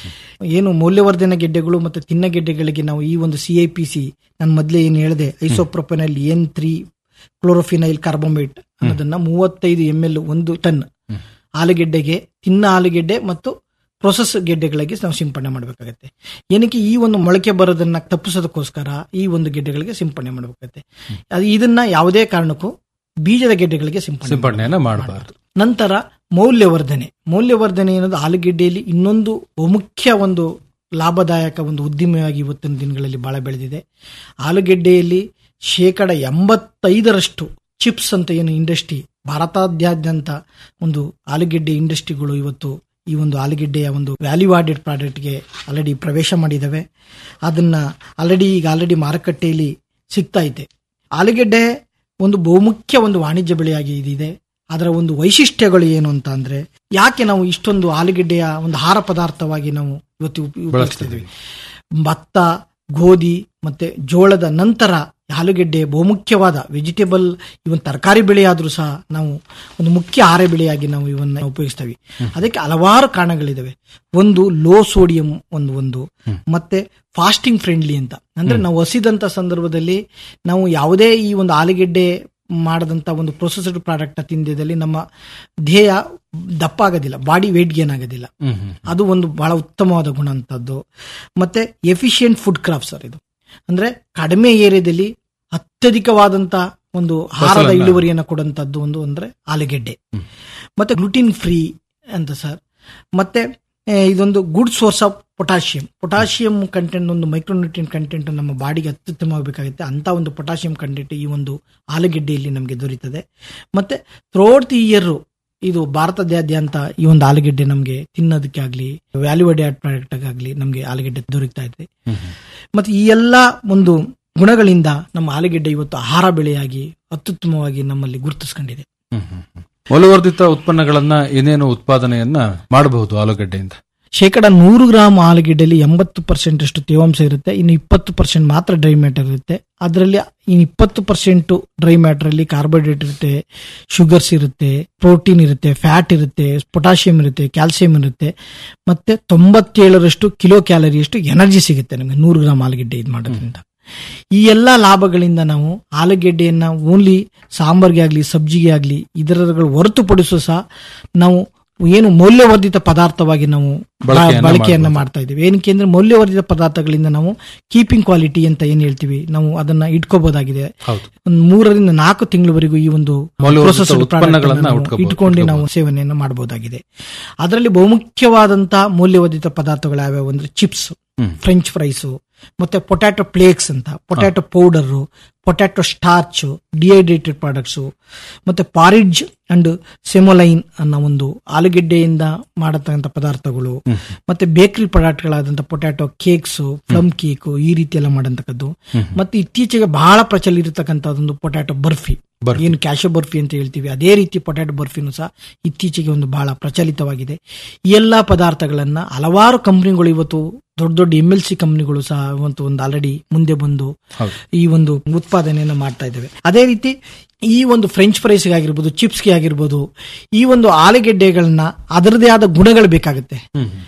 M: ಏನು ಮೌಲ್ಯವರ್ಧನೆ ಗೆಡ್ಡೆಗಳು ಮತ್ತೆ ತಿನ್ನ ಗೆಡ್ಡೆಗಳಿಗೆ ನಾವು ಈ ಒಂದು ಸಿ ಐ ಪಿ ಸಿ ನಾನು ಮೊದಲೇ ಏನು ಹೇಳಿದೆ ಐಸೋಪ್ರೊಪೆನಲ್ ಎನ್ ತ್ರೀ ಕ್ಲೋರೋಫಿನೈಲ್ ಕಾರ್ಬೊಮೇಟ್ ಅನ್ನೋದನ್ನ ಮೂವತ್ತೈದು ಎಂ ಎಲ್ ಒಂದು ಟನ್ ಆಲೂಗೆಡ್ಡೆಗೆ ತಿನ್ನ ಆಲೂಗೆಡ್ಡೆ ಮತ್ತು ಪ್ರೊಸೆಸ್ ಗೆಡ್ಡೆಗಳಿಗೆ ನಾವು ಸಿಂಪಡಣೆ ಮಾಡಬೇಕಾಗುತ್ತೆ ಏನಕ್ಕೆ ಈ ಒಂದು ಮೊಳಕೆ ಬರೋದನ್ನ ತಪ್ಪಿಸೋದಕ್ಕೋಸ್ಕರ ಈ ಒಂದು ಗೆಡ್ಡೆಗಳಿಗೆ ಸಿಂಪಡಣೆ ಮಾಡಬೇಕಾಗುತ್ತೆ ಅದು ಇದನ್ನ ಯಾವುದೇ ಕಾರಣಕ್ಕೂ ಬೀಜದ ಗೆಡ್ಡೆಗಳಿಗೆ ಸಿಂಪಡಣೆ
L: ಸಿಂಪಡಣೆಯನ್ನ ಮಾಡಬಾರದು
M: ನಂತರ ಮೌಲ್ಯವರ್ಧನೆ ಮೌಲ್ಯವರ್ಧನೆ ಅನ್ನೋದು ಆಲೂಗೆಡ್ಡೆಯಲ್ಲಿ ಇನ್ನೊಂದು ಬಹುಮುಖ್ಯ ಒಂದು ಲಾಭದಾಯಕ ಒಂದು ಉದ್ದಿಮೆಯಾಗಿ ಇವತ್ತಿನ ದಿನಗಳಲ್ಲಿ ಬಹಳ ಬೆಳೆದಿದೆ ಆಲೂಗೆಡ್ಡೆಯಲ್ಲಿ ಶೇಕಡ ಎಂಬತ್ತೈದರಷ್ಟು ಚಿಪ್ಸ್ ಅಂತ ಏನು ಇಂಡಸ್ಟ್ರಿ ಭಾರತಾದ್ಯಂತ ಒಂದು ಆಲೂಗೆಡ್ಡೆ ಇಂಡಸ್ಟ್ರಿಗಳು ಇವತ್ತು ಈ ಒಂದು ಆಲೂಗೆಡ್ಡೆಯ ಒಂದು ವ್ಯಾಲ್ಯೂ ಆಡೆಡ್ ಪ್ರಾಡಕ್ಟ್ಗೆ ಆಲ್ರೆಡಿ ಪ್ರವೇಶ ಮಾಡಿದ್ದಾವೆ ಅದನ್ನ ಆಲ್ರೆಡಿ ಈಗ ಆಲ್ರೆಡಿ ಮಾರುಕಟ್ಟೆಯಲ್ಲಿ ಸಿಗ್ತಾ ಇದೆ ಆಲೂಗೆಡ್ಡೆ ಒಂದು ಬಹುಮುಖ್ಯ ಒಂದು ವಾಣಿಜ್ಯ ಬೆಳೆಯಾಗಿ ಇದಿದೆ ಅದರ ಒಂದು ವೈಶಿಷ್ಟ್ಯಗಳು ಏನು ಅಂತ ಅಂದ್ರೆ ಯಾಕೆ ನಾವು ಇಷ್ಟೊಂದು ಆಲೂಗೆಡ್ಡೆಯ ಒಂದು ಆಹಾರ ಪದಾರ್ಥವಾಗಿ ನಾವು ಇವತ್ತು ಉಪ- ಉಪಯೋಗಿಸ್ತಿದ್ವಿ ಭತ್ತ ಗೋಧಿ ಮತ್ತೆ ಜೋಳದ ನಂತರ ಆಲೂಗೆಡ್ಡೆ ಬಹುಮುಖ್ಯವಾದ ವೆಜಿಟೇಬಲ್ ಇವನ್ ತರಕಾರಿ ಬೆಳೆಯಾದ್ರೂ ಸಹ ನಾವು ಒಂದು ಮುಖ್ಯ ಆಹಾರ ಬೆಳೆಯಾಗಿ ನಾವು ಇವನ್ನ ಉಪಯೋಗಿಸ್ತೇವೆ ಅದಕ್ಕೆ ಹಲವಾರು ಕಾರಣಗಳಿದಾವೆ ಒಂದು ಲೋ ಸೋಡಿಯಂ ಒಂದು ಒಂದು ಮತ್ತೆ ಫಾಸ್ಟಿಂಗ್ ಫ್ರೆಂಡ್ಲಿ ಅಂತ ಅಂದ್ರೆ ನಾವು ಹಸಿದಂತ ಸಂದರ್ಭದಲ್ಲಿ ನಾವು ಯಾವುದೇ ಈ ಒಂದು ಆಲೂಗೆಡ್ಡೆ ಮಾಡದಂತ ಒಂದು ಪ್ರೊಸೆಸ್ಡ್ ಪ್ರಾಡಕ್ಟ್ ತಿಂದಿದಲ್ಲಿ ನಮ್ಮ ದೇಹ ದಪ್ಪ ಆಗೋದಿಲ್ಲ ಬಾಡಿ ವೇಟ್ ಗೇನ್ ಆಗೋದಿಲ್ಲ ಅದು ಒಂದು ಬಹಳ ಉತ್ತಮವಾದ ಗುಣ ಅಂತದ್ದು ಮತ್ತೆ ಎಫಿಷಿಯಂಟ್ ಫುಡ್ ಕ್ರಾಫ್ಟ್ ಸರ್ ಇದು ಅಂದ್ರೆ ಕಡಿಮೆ ಏರಿಯಾದಲ್ಲಿ ಅತ್ಯಧಿಕವಾದಂತ ಒಂದು ಆಹಾರದ
L: ಫಸಲನ್ನ-
M: ಇಳುವರಿಯನ್ನು ಕೊಡುವಂತದ್ದು ಒಂದು ಅಂದ್ರೆ ಆಲೂಗೆಡ್ಡೆ ಮತ್ತೆ ಗ್ಲುಟಿನ್ ಫ್ರೀ ಅಂತ ಸರ್ ಮತ್ತೆ ಆ, ಇದೊಂದು good source of potassium potassium content ಒಂದು ಮೈಕ್ರೋನ್ಯೂಟ್ರಿಯನ್ ಕಂಟೆಂಟ್ ನಮ್ಮ ಬಾಡಿಗೆ ಅತ್ಯುತ್ತಮವಾಗಬೇಕಾಗುತ್ತೆ ಅಂತ ಒಂದು ಪೊಟ್ಯಾಷಿಯಂ ಕಂಟೆಂಟ್ ಈ ಒಂದು ಆಲೂಗೆಡ್ಡೆಯಲ್ಲಿ ನಮಗೆ ದೊರೀತದೆ ಮತ್ತೆ ಥ್ರೋಟ್ ದಿ ಇಯರ್ ಇದು ಭಾರತದಾದ್ಯಂತ ಈ ಒಂದು ಆಲೂಗೆಡ್ಡೆ ನಮಗೆ ತಿನ್ನೋದಕ್ಕೆ ಆಗ್ಲಿ ವ್ಯಾಲ್ಯೂ ಅಡ್ಯಾಡ್ ಪ್ರಾಡಕ್ಟ್ ಆಗಲಿ ನಮಗೆ ಆಲೂಗೆಡ್ಡೆ ದೊರಕ್ತಾ ಇದೆ ಮತ್ತೆ ಈ ಎಲ್ಲ ಒಂದು ಗುಣಗಳಿಂದ ನಮ್ಮ ಆಲೂಗೆಡ್ಡೆ ಇವತ್ತು ಆಹಾರ ಬೆಳೆಯಾಗಿ ಅತ್ಯುತ್ತಮವಾಗಿ ನಮ್ಮಲ್ಲಿ ಗುರುತಿಸ್ಕೊಂಡಿದೆ
L: ಮೌಲ್ಯವರ್ಧಿತ ಉತ್ಪನ್ನಗಳನ್ನ ಏನೇನು ಉತ್ಪಾದನೆಯನ್ನ ಮಾಡಬಹುದು ಆಲೂಗಡ್ಡೆಯಿಂದ
M: ಶೇಕಡ ನೂರು ಗ್ರಾಮ್ ಆಲೂಗೆಡ್ಡೆಯಲ್ಲಿ ಎಂಬತ್ತು ಪರ್ಸೆಂಟ್ ಅಷ್ಟು ತೇವಾಂಶ ಇರುತ್ತೆ ಇನ್ನು ಇಪ್ಪತ್ತು ಪರ್ಸೆಂಟ್ ಮಾತ್ರ ಡ್ರೈ ಮ್ಯಾಟರ್ ಇರುತ್ತೆ ಅದರಲ್ಲಿ ಇನ್ನು ಇಪ್ಪತ್ತು ಪರ್ಸೆಂಟ್ ಡ್ರೈ ಮ್ಯಾಟರ್ ಅಲ್ಲಿ ಕಾರ್ಬೋಹೈಡ್ರೇಟ್ ಇರುತ್ತೆ ಶುಗರ್ಸ್ ಇರುತ್ತೆ ಪ್ರೋಟೀನ್ ಇರುತ್ತೆ ಫ್ಯಾಟ್ ಇರುತ್ತೆ ಪೊಟ್ಯಾಷಿಯಂ ಇರುತ್ತೆ ಕ್ಯಾಲ್ಸಿಯಂ ಇರುತ್ತೆ ಮತ್ತೆ ತೊಂಬತ್ತೇಳರಷ್ಟು ಕಿಲೋ ಕ್ಯಾಲರಿಯಷ್ಟು ಎನರ್ಜಿ ಸಿಗುತ್ತೆ ನಮಗೆ ನೂರು ಗ್ರಾಮ್ ಆಲೂಗೆಡ್ಡೆ ಇದು ಮಾಡೋದ್ರಿಂದ ಈ ಎಲ್ಲಾ ಲಾಭಗಳಿಂದ ನಾವು ಆಲೂಗೆಡ್ಡೆಯನ್ನ ಓನ್ಲಿ ಸಾಂಬಾರ್ಗೆ ಆಗ್ಲಿ ಸಬ್ಜಿಗೆ ಆಗ್ಲಿ ಇದರಗಳು ಹೊರತುಪಡಿಸೋ ಸಹ ನಾವು ಏನು ಮೌಲ್ಯವರ್ಧಿತ ಪದಾರ್ಥವಾಗಿ ನಾವು
L: ಬಳಕೆಯನ್ನ
M: ಬಳಕೆಯನ್ನ
L: ಮಾಡ್ಬೋದು.
M: ಮಾಡ್ತಾ ಇದ್ದೀವಿ ಏನಕ್ಕೆ ಅಂದ್ರೆ ಮೌಲ್ಯವರ್ಧಿತ ಪದಾರ್ಥಗಳಿಂದ ನಾವು ಕೀಪಿಂಗ್ ಕ್ವಾಲಿಟಿ ಅಂತ ಏನ್ ಹೇಳ್ತೀವಿ ನಾವು ಅದನ್ನ ಇಟ್ಕೋಬಹುದಾಗಿದೆ
L: ಹೌದು
M: ಒಂದು ಮೂರರಿಂದ ನಾಲ್ಕು ತಿಂಗಳವರೆಗೂ ಈ ಒಂದು
L: ಮೌಲ್ಯವರ್ಧಿತ
M: processed product
L: ಉತ್ಪನ್ನಗಳನ್ನ
M: ಅನ್ನ ನಾವು
L: ಉಟ್ಕೋಬಹುದು,
M: ಇಟ್ಕೊಂಡು ನಾವು ಸೇವನೆಯನ್ನು ಮಾಡಬಹುದಾಗಿದೆ ಅದರಲ್ಲಿ ಬಹುಮುಖ್ಯವಾದಂತಹ ಮೌಲ್ಯವರ್ಧಿತ ಪದಾರ್ಥಗಳು ಯಾವ್ಯಾವು ಅಂದ್ರೆ ಚಿಪ್ಸ್ ಫ್ರೆಂಚ್ ಫ್ರೈಸ್ ಮತ್ತೆ ಪೊಟ್ಯಾಟೊ ಪ್ಲೇಕ್ಸ್ ಅಂತ potato powder potato starch dehydrated products ಮತ್ತೆ ಪಾರಿಡ್ಜ್ ಅಂಡ್ ಸೆಮೊಲೈನ್ ಅನ್ನೋ ಒಂದು ಆಲೂಗೆಡ್ಡೆಯಿಂದ ಮಾಡತಕ್ಕಂಥ ಪದಾರ್ಥಗಳು ಮತ್ತೆ ಬೇಕರಿ ಪ್ರಾಡಕ್ಟ್ಗಳಾದಂಥ ಪೊಟ್ಯಾಟೊ ಕೇಕ್ಸ್ ಪ್ಲಮ್ ಕೇಕ್ ಈ ರೀತಿ ಎಲ್ಲ ಮಾಡಂತಕ್ಕದ್ದು ಮತ್ತೆ ಇತ್ತೀಚೆಗೆ ಬಹಳ ಪ್ರಚಲಿತ ಇರತಕ್ಕಂಥದ್ದೊಂದು ಪೊಟ್ಯಾಟೊ ಬರ್ಫಿ ಏನು ಕ್ಯಾಶೋ ಬರ್ಫಿ ಅಂತ ಹೇಳ್ತೀವಿ ಅದೇ ರೀತಿ ಪೊಟ್ಯಾಟೊ ಬರ್ಫಿನೂ ಸಹ ಇತ್ತೀಚೆಗೆ ಒಂದು ಬಹಳ ಪ್ರಚಲಿತವಾಗಿದೆ ಈ ಎಲ್ಲಾ ಪದಾರ್ಥಗಳನ್ನ ಹಲವಾರು ಕಂಪನಿಗಳು ಇವತ್ತು ದೊಡ್ಡ ದೊಡ್ಡ ಎಂ ಎಲ್ ಸಿ ಕಂಪನಿಗಳು ಸಹ ಇವತ್ತು ಒಂದು ಆಲ್ರೆಡಿ ಮುಂದೆ ಬಂದು ಈ ಒಂದು ಉತ್ಪಾದನೆಯನ್ನು ಮಾಡ್ತಾ ಇದ್ದಾವೆ ಅದೇ ರೀತಿ ಈ ಒಂದು ಫ್ರೆಂಚ್ ಫ್ರೈಸ್ಗೆ ಆಗಿರ್ಬೋದು ಚಿಪ್ಸ್ಗೆ ಆಗಿರ್ಬೋದು ಈ ಒಂದು ಆಲೂಗೆಡ್ಡೆಗಳನ್ನ ಅದರದೇ ಆದ ಗುಣಗಳು ಬೇಕಾಗುತ್ತೆ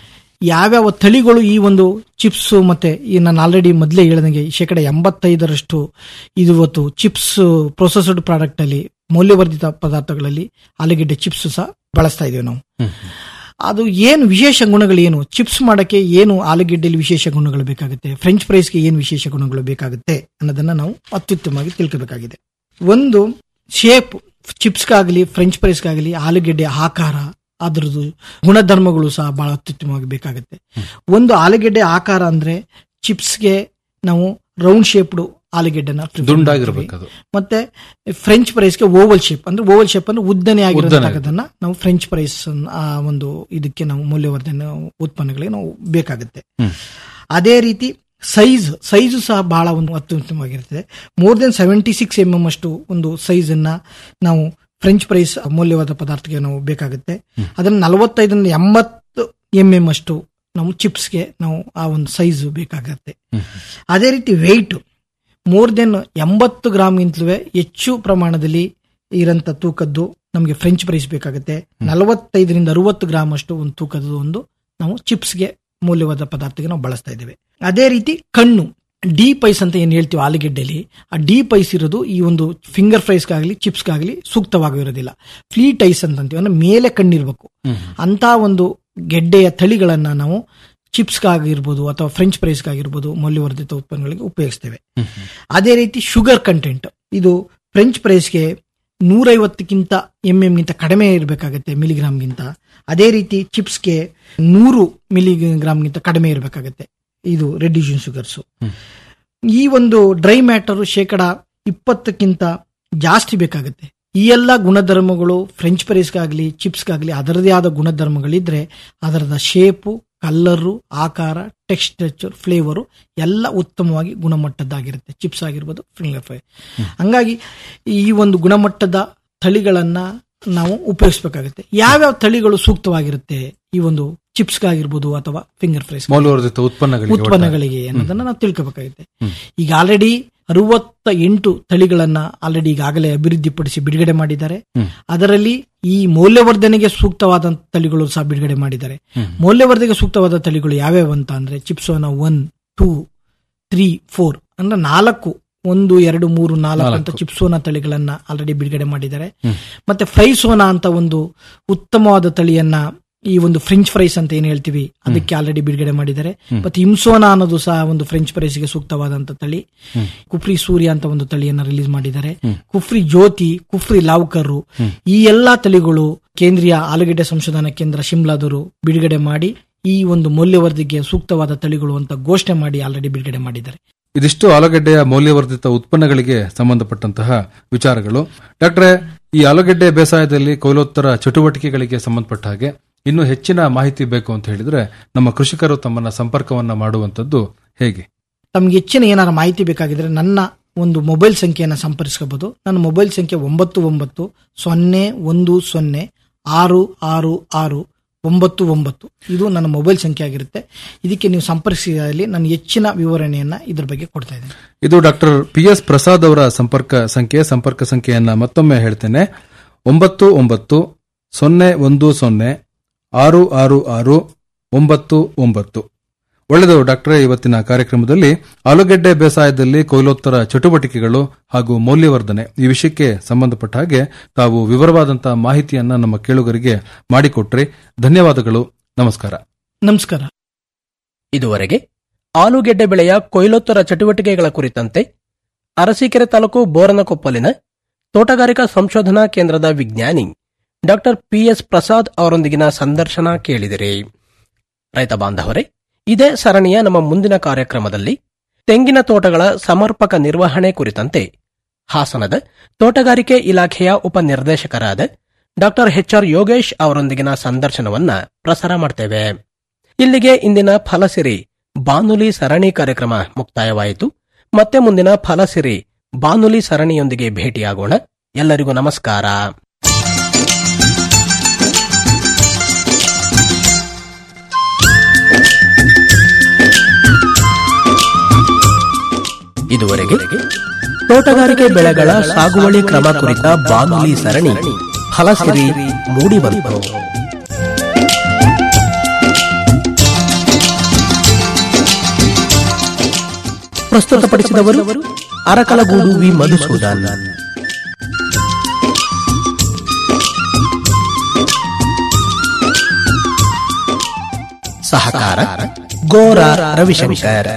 M: ಯಾವ್ಯಾವ ತಳಿಗಳು ಈ ಒಂದು ಚಿಪ್ಸ್ ಮತ್ತೆ ಈ ನಾನು ಆಲ್ರೆಡಿ ಮೊದಲೇ ಹೇಳಿದಂಗೆ ಶೇಕಡ ಎಂಬತ್ತೈದರಷ್ಟು ಇದು ಇವತ್ತು ಚಿಪ್ಸ್ ಪ್ರೊಸೆಸ್ಡ್ ಪ್ರಾಡಕ್ಟ್ ಅಲ್ಲಿ ಮೌಲ್ಯವರ್ಧಿತ ಪದಾರ್ಥಗಳಲ್ಲಿ ಆಲೂಗೆಡ್ಡೆ ಚಿಪ್ಸ್ ಸಹ ಬಳಸ್ತಾ ಇದೀವಿ ನಾವು ಅದು ಏನು ವಿಶೇಷ ಗುಣಗಳು ಏನು ಚಿಪ್ಸ್ ಮಾಡಕ್ಕೆ ಏನು ಆಲೂಗೆಡ್ಡೆಯಲ್ಲಿ ವಿಶೇಷ ಗುಣಗಳು ಬೇಕಾಗುತ್ತೆ ಫ್ರೆಂಚ್ ಫ್ರೈಸ್ಗೆ ಏನು ವಿಶೇಷ ಗುಣಗಳು ಬೇಕಾಗುತ್ತೆ ಅನ್ನೋದನ್ನ ನಾವು ಅತ್ಯುತ್ತಮವಾಗಿ ತಿಳ್ಕೋಬೇಕಾಗಿದೆ ಒಂದು ಶೇಪ್ ಚಿಪ್ಸ್ಗಾಗಲಿ ಫ್ರೆಂಚ್ ಫ್ರೈಸ್ಗಾಗಲಿ ಆಲೂಗೆಡ್ಡೆ ಆಕಾರ ಅದ್ರದ್ದು ಗುಣಧರ್ಮಗಳು ಸಹ ಬಹಳ ಅತ್ಯುತ್ತಮವಾಗಿ ಬೇಕಾಗುತ್ತೆ ಒಂದು ಆಲೂಗೆಡ್ಡೆ ಆಕಾರ ಅಂದ್ರೆ ಚಿಪ್ಸ್ಗೆ ನಾವು ರೌಂಡ್ ಶೇಪ್ಡ್ ಆಲೂಗೆಡ್ಡೆನ prefer
L: ದುಂಡಾಗಿರ್ಬೇಕು ಅದು.
M: ಮಾಡ್ತೀವಿ. ಮತ್ತೆ ಫ್ರೆಂಚ್ ಫ್ರೈಸ್ಗೆ ಓವಲ್ ಶೇಪ್ ಅಂದ್ರೆ ಓವಲ್ ಶೇಪ್ ಅಂದ್ರೆ ಉದ್ದನೆ
L: ಉದ್ದನೆ
M: ಆಗಿರೋದನ್ನ ನಾವು ಫ್ರೆಂಚ್ ಫ್ರೈಸ್ ಆ ಒಂದು ಇದಕ್ಕೆ ನಾವು ಮೌಲ್ಯವರ್ಧನೆ ಉತ್ಪನ್ನಗಳಿಗೆ ನಾವು ಬೇಕಾಗುತ್ತೆ ಅದೇ ರೀತಿ ಸೈಜ್ ಸೈಜು ಸಹ ಬಹಳ ಒಂದು ಅತ್ಯುತ್ತಮವಾಗಿರ್ತದೆ more than seventy six M M ಅಷ್ಟು ಒಂದು ಸೈಜ್ ಅನ್ನ ನಾವು ಫ್ರೆಂಚ್ ಫ್ರೈಸ್ ಮೌಲ್ಯವಾದ ಪದಾರ್ಥಕ್ಕೆ ನಾವು ಬೇಕಾಗುತ್ತೆ ಅದನ್ನ ನಲವತ್ತೈದರಿಂದ ಎಂಬತ್ತು ಎಂ ಎಂ ಅಷ್ಟು ನಾವು ಚಿಪ್ಸ್ಗೆ ನಾವು ಆ ಒಂದು ಸೈಜ್ ಬೇಕಾಗತ್ತೆ ಅದೇ ರೀತಿ ವೆಯ್ಟ್ ಮೋರ್ ದೆನ್ ಎಂಬತ್ತು ಗ್ರಾಮ್ಗಿಂತಲೂ ಹೆಚ್ಚು ಪ್ರಮಾಣದಲ್ಲಿ ಇರಂತ ತೂಕದ್ದು ನಮಗೆ ಫ್ರೆಂಚ್ ಫ್ರೈಸ್ ಬೇಕಾಗುತ್ತೆ ನಲವತ್ತೈದರಿಂದ ಅರವತ್ತು ಗ್ರಾಮ್ ಅಷ್ಟು ಒಂದು ತೂಕದ ಒಂದು ನಾವು ಚಿಪ್ಸ್ಗೆ ಮೌಲ್ಯವಾದ ಪದಾರ್ಥಕ್ಕೆ ನಾವು ಬಳಸ್ತಾ ಇದ್ದೇವೆ ಅದೇ ರೀತಿ ಕಣ್ಣು ಡೀಪ್ ಐಸ್ ಅಂತ ಏನ್ ಹೇಳ್ತೀವಿ ಆಲೂಗೆಡ್ಡೆಲಿ ಆ ಡೀಪ್ ಐಸ್ ಇರೋದು ಈ ಒಂದು ಫಿಂಗರ್ ಫ್ರೈಸ್ಗಾಗಲಿ ಚಿಪ್ಸ್ಗಾಗಲಿ ಸೂಕ್ತವಾಗಿರೋದಿಲ್ಲ ಫ್ಲೀಟ್ ಐಸ್ ಅಂತ ಅಂತೀವಿ ಅಂದ್ರೆ ಮೇಲೆ ಕಣ್ಣಿರ್ಬೇಕು ಅಂತ ಒಂದು ಗೆಡ್ಡೆಯ ತಳಿಗಳನ್ನ ನಾವು ಚಿಪ್ಸ್ಗಾಗಿರ್ಬೋದು ಅಥವಾ ಫ್ರೆಂಚ್ ಫ್ರೈಸ್ಗಾಗಿರ್ಬೋದು ಮೌಲ್ಯವರ್ಧಿತ ಉತ್ಪನ್ನಗಳಿಗೆ ಉಪಯೋಗಿಸ್ತೇವೆ ಅದೇ ರೀತಿ ಶುಗರ್ ಕಂಟೆಂಟ್ ಇದು ಫ್ರೆಂಚ್ ಫ್ರೈಸ್ಗೆ ನೂರೈವತ್ತಕ್ಕಿಂತ ಎಂ ಗಿಂತ ಕಡಿಮೆ ಇರಬೇಕಾಗತ್ತೆ ಮಿಲಿಗ್ರಾಮ್ಗಿಂತ ಅದೇ ರೀತಿ ಚಿಪ್ಸ್ಗೆ ನೂರು ಮಿಲಿಗ್ರಾಮ್ಗಿಂತ ಕಡಿಮೆ ಇರಬೇಕಾಗತ್ತೆ ಇದು ರೆಡ್ಯೂಷನ್ ಶುಗರ್ಸ್ ಈ ಒಂದು ಡ್ರೈ ಮ್ಯಾಟರ್ ಶೇಕಡ ಇಪ್ಪತ್ತಕ್ಕಿಂತ ಜಾಸ್ತಿ ಬೇಕಾಗುತ್ತೆ ಈ ಎಲ್ಲ ಗುಣಧರ್ಮಗಳು ಫ್ರೆಂಚ್ ಫ್ರೈಸ್ಗಾಗ್ಲಿ ಚಿಪ್ಸ್ಗಾಗ್ಲಿ ಅದರದೇ ಆದ ಗುಣಧರ್ಮಗಳಿದ್ರೆ ಅದರದ ಶೇಪು ಕಲ್ಲರು ಆಕಾರ ಟೆಕ್ಸ್ಟರ್ ಫ್ಲೇವರು ಎಲ್ಲ ಉತ್ತಮವಾಗಿ ಗುಣಮಟ್ಟದ್ದಾಗಿರುತ್ತೆ ಚಿಪ್ಸ್ ಆಗಿರ್ಬೋದು ಫಿಂಗರ್ ಫ್ರೈ ಹಂಗಾಗಿ ಈ ಒಂದು ಗುಣಮಟ್ಟದ ತಳಿಗಳನ್ನ ನಾವು ಉಪಯೋಗಿಸಬೇಕಾಗುತ್ತೆ ಯಾವ್ಯಾವ ತಳಿಗಳು ಸೂಕ್ತವಾಗಿರುತ್ತೆ ಈ ಒಂದು ಚಿಪ್ಸ್ಗಾಗಿರ್ಬೋದು ಅಥವಾ ಫಿಂಗರ್ ಫ್ರೈಸ್
L: ಮೌಲ್ಯವರ್ಧಿತ ಉತ್ಪನ್ನಗಳಿಗೆ
M: ಉತ್ಪನ್ನಗಳಿಗೆ ಅನ್ನೋದನ್ನ ನಾವು ತಿಳ್ಕೋಬೇಕಾಗುತ್ತೆ ಈಗ ಆಲ್ರೆಡಿ ಅರವತ್ತ ಎಂಟು ತಳಿಗಳನ್ನ ಆಲ್ರೆಡಿ ಈಗಾಗಲೇ ಅಭಿವೃದ್ಧಿಪಡಿಸಿ ಬಿಡುಗಡೆ ಮಾಡಿದ್ದಾರೆ ಅದರಲ್ಲಿ ಈ ಮೌಲ್ಯವರ್ಧನೆಗೆ ಸೂಕ್ತವಾದ ತಳಿಗಳು ಸಹ ಬಿಡುಗಡೆ ಮಾಡಿದ್ದಾರೆ ಮೌಲ್ಯವರ್ಧನೆಗೆ ಸೂಕ್ತವಾದ ತಳಿಗಳು ಯಾವ್ಯಾವ ಅಂತ ಅಂದ್ರೆ ಚಿಪ್ಸೋನ ಒನ್ ಟೂ ತ್ರೀ ಫೋರ್ ಅಂದ್ರೆ ನಾಲ್ಕು ಒಂದು ಎರಡು ಮೂರು ನಾಲ್ಕು ಅಂತ ಚಿಪ್ಸೋನಾ ತಳಿಗಳನ್ನ ಆಲ್ರೆಡಿ ಬಿಡುಗಡೆ ಮಾಡಿದ್ದಾರೆ ಮತ್ತೆ ಫ್ರೈಸೋನಾ ಅಂತ ಒಂದು ಉತ್ತಮವಾದ ತಳಿಯನ್ನ ಈ ಒಂದು ಫ್ರೆಂಚ್ ಫ್ರೈಸ್ ಅಂತ ಏನ್ ಹೇಳ್ತೀವಿ ಅದಕ್ಕೆ ಆಲ್ರೆಡಿ ಬಿಡುಗಡೆ ಮಾಡಿದ್ದಾರೆ ಮತ್ತೆ ಇಮ್ಸೋನಾ ಅನ್ನೋದು ಸಹ ಒಂದು ಫ್ರೆಂಚ್ ಫ್ರೈಸ್ಗೆ ಸೂಕ್ತವಾದಂತ ತಳಿ ಕುಫ್ರಿ ಸೂರ್ಯ ಅಂತ ಒಂದು ತಳಿಯನ್ನ ರಿಲೀಸ್ ಮಾಡಿದ್ದಾರೆ ಕುಫ್ರಿ ಜ್ಯೋತಿ ಕುಫ್ರಿ ಲಾವ್ಕರು ಈ ಎಲ್ಲಾ ತಳಿಗಳು ಕೇಂದ್ರೀಯ ಆಲೂಗೆಡ್ಡೆ ಸಂಶೋಧನಾ ಕೇಂದ್ರ ಶಿಮ್ಲಾದವರು ಬಿಡುಗಡೆ ಮಾಡಿ ಈ ಒಂದು ಮೌಲ್ಯವರ್ಧಿಗೆ ಸೂಕ್ತವಾದ ತಳಿಗಳು ಅಂತ ಘೋಷಣೆ ಮಾಡಿ ಆಲ್ರೆಡಿ ಬಿಡುಗಡೆ ಮಾಡಿದ್ದಾರೆ
L: ಇದಿಷ್ಟು ಆಲೂಗಡ್ಡೆಯ ಮೌಲ್ಯವರ್ಧಿತ ಉತ್ಪನ್ನಗಳಿಗೆ ಸಂಬಂಧಪಟ್ಟಂತಹ ವಿಚಾರಗಳು ಡಾಕ್ಟ್ರೆ ಈ ಆಲೂಗಡ್ಡೆ ಬೇಸಾಯದಲ್ಲಿ ಕೊಯ್ಲೋತ್ತರ ಚಟುವಟಿಕೆಗಳಿಗೆ ಸಂಬಂಧಪಟ್ಟ ಹಾಗೆ ಇನ್ನು ಹೆಚ್ಚಿನ ಮಾಹಿತಿ ಬೇಕು ಅಂತ ಹೇಳಿದ್ರೆ ನಮ್ಮ ಕೃಷಿಕರು ತಮ್ಮನ್ನ ಸಂಪರ್ಕವನ್ನ ಮಾಡುವಂತದ್ದು ಹೇಗೆ
M: ತಮ್ಗೆ ಹೆಚ್ಚಿನ ಏನಾರ ಮಾಹಿತಿ ಬೇಕಾಗಿದ್ರೆ ನನ್ನ ಒಂದು ಮೊಬೈಲ್ ಸಂಖ್ಯೆಯನ್ನು ಸಂಪರ್ಕಿಸಬಹುದು ನನ್ನ ಮೊಬೈಲ್ ಸಂಖ್ಯೆ ಒಂಬತ್ತು ಒಂಬತ್ತು ಸೊನ್ನೆ ಒಂದು ಸೊನ್ನೆ ಆರು ಆರು ಆರು ಒಂಬತ್ತು ಒಂಬತ್ತು ಇದು ನನ್ನ ಮೊಬೈಲ್ ಸಂಖ್ಯೆ ಆಗಿರುತ್ತೆ ಇದಕ್ಕೆ ನೀವು ಸಂಪರ್ಕಿಸಿದಲ್ಲಿ ನಾನು ಹೆಚ್ಚಿನ ವಿವರಣೆಯನ್ನ ಇದ್ರ ಬಗ್ಗೆ ಕೊಡ್ತಾ ಇದ್ದೇನೆ
L: ಇದು ಡಾಕ್ಟರ್ ಪಿ ಎಸ್ ಪ್ರಸಾದ್ ಅವರ ಸಂಪರ್ಕ ಸಂಖ್ಯೆ ಸಂಪರ್ಕ ಸಂಖ್ಯೆಯನ್ನ ಮತ್ತೊಮ್ಮೆ ಹೇಳ್ತೇನೆ ಒಂಬತ್ತು ಒಂಬತ್ತು ಸೊನ್ನೆ ಒಂದು ಸೊನ್ನೆ ಆರು ಆರು ಆರು ಒಂಬತ್ತು ಒಂಬತ್ತು ಒಳ್ಳೆಯದು ಡಾಕ್ಟರೇ ಇವತ್ತಿನ ಕಾರ್ಯಕ್ರಮದಲ್ಲಿ ಆಲೂಗೆಡ್ಡೆ ಬೇಸಾಯದಲ್ಲಿ ಕೊಯ್ಲೋತ್ತರ ಚಟುವಟಿಕೆಗಳು ಹಾಗೂ ಮೌಲ್ಯವರ್ಧನೆ ಈ ವಿಷಯಕ್ಕೆ ಸಂಬಂಧಪಟ್ಟ ಹಾಗೆ ತಾವು ವಿವರವಾದಂತಹ ಮಾಹಿತಿಯನ್ನ ನಮ್ಮ ಕೇಳುಗರಿಗೆ ಮಾಡಿಕೊಟ್ರಿ ಧನ್ಯವಾದಗಳು ನಮಸ್ಕಾರ
M: ನಮಸ್ಕಾರ
K: ಇದುವರೆಗೆ ಆಲೂಗೆಡ್ಡೆ ಬೆಳೆಯ ಕೊಯ್ಲೋತ್ತರ ಚಟುವಟಿಕೆಗಳ ಕುರಿತಂತೆ ಅರಸೀಕೆರೆ ತಾಲೂಕು ಬೋರನಕೊಪ್ಪಲಿನ ತೋಟಗಾರಿಕಾ ಸಂಶೋಧನಾ ಕೇಂದ್ರದ ವಿಜ್ಞಾನಿ ಡಾಕ್ಟರ್ ಪಿಎಸ್ ಪ್ರಸಾದ್ ಅವರೊಂದಿಗಿನ ಸಂದರ್ಶನ ಕೇಳಿದಿರಿ ರೈತ ಬಾಂಧವರೇ ಇದೇ ಸರಣಿಯ ನಮ್ಮ ಮುಂದಿನ ಕಾರ್ಯಕ್ರಮದಲ್ಲಿ ತೆಂಗಿನ ತೋಟಗಳ ಸಮರ್ಪಕ ನಿರ್ವಹಣೆ ಕುರಿತಂತೆ ಹಾಸನದ ತೋಟಗಾರಿಕೆ ಇಲಾಖೆಯ ಉಪನಿರ್ದೇಶಕರಾದ ಡಾಕ್ಟರ್ ಎಚ್ಆರ್ ಯೋಗೇಶ್ ಅವರೊಂದಿಗಿನ ಸಂದರ್ಶನವನ್ನ ಪ್ರಸಾರ ಮಾಡ್ತೇವೆ ಇಲ್ಲಿಗೆ ಇಂದಿನ ಫಲಸಿರಿ ಬಾನುಲಿ ಸರಣಿ ಕಾರ್ಯಕ್ರಮ ಮುಕ್ತಾಯವಾಯಿತು ಮತ್ತೆ ಮುಂದಿನ ಫಲಸಿರಿ ಬಾನುಲಿ ಸರಣಿಯೊಂದಿಗೆ ಭೇಟಿಯಾಗೋಣ ಎಲ್ಲರಿಗೂ ನಮಸ್ಕಾರ ಇದುವರೆಗೆ ತೋಟಗಾರಿಕೆ ಬೆಳೆಗಳ ಸಾಗುವಳಿ ಕ್ರಮ ಕುರಿತ ಬಾನುಲಿ ಸರಣಿ ಫಲಸಿರಿ ಮೂಡಿಬಂತು ಪ್ರಸ್ತುತಪಡಿಸಿದವರು ಅರಕಲಗೂಡು ವಿ ಮಧುಸೂದನ್ ಸಹಕಾರ ಗೋರ ರವಿಶಂಕರ್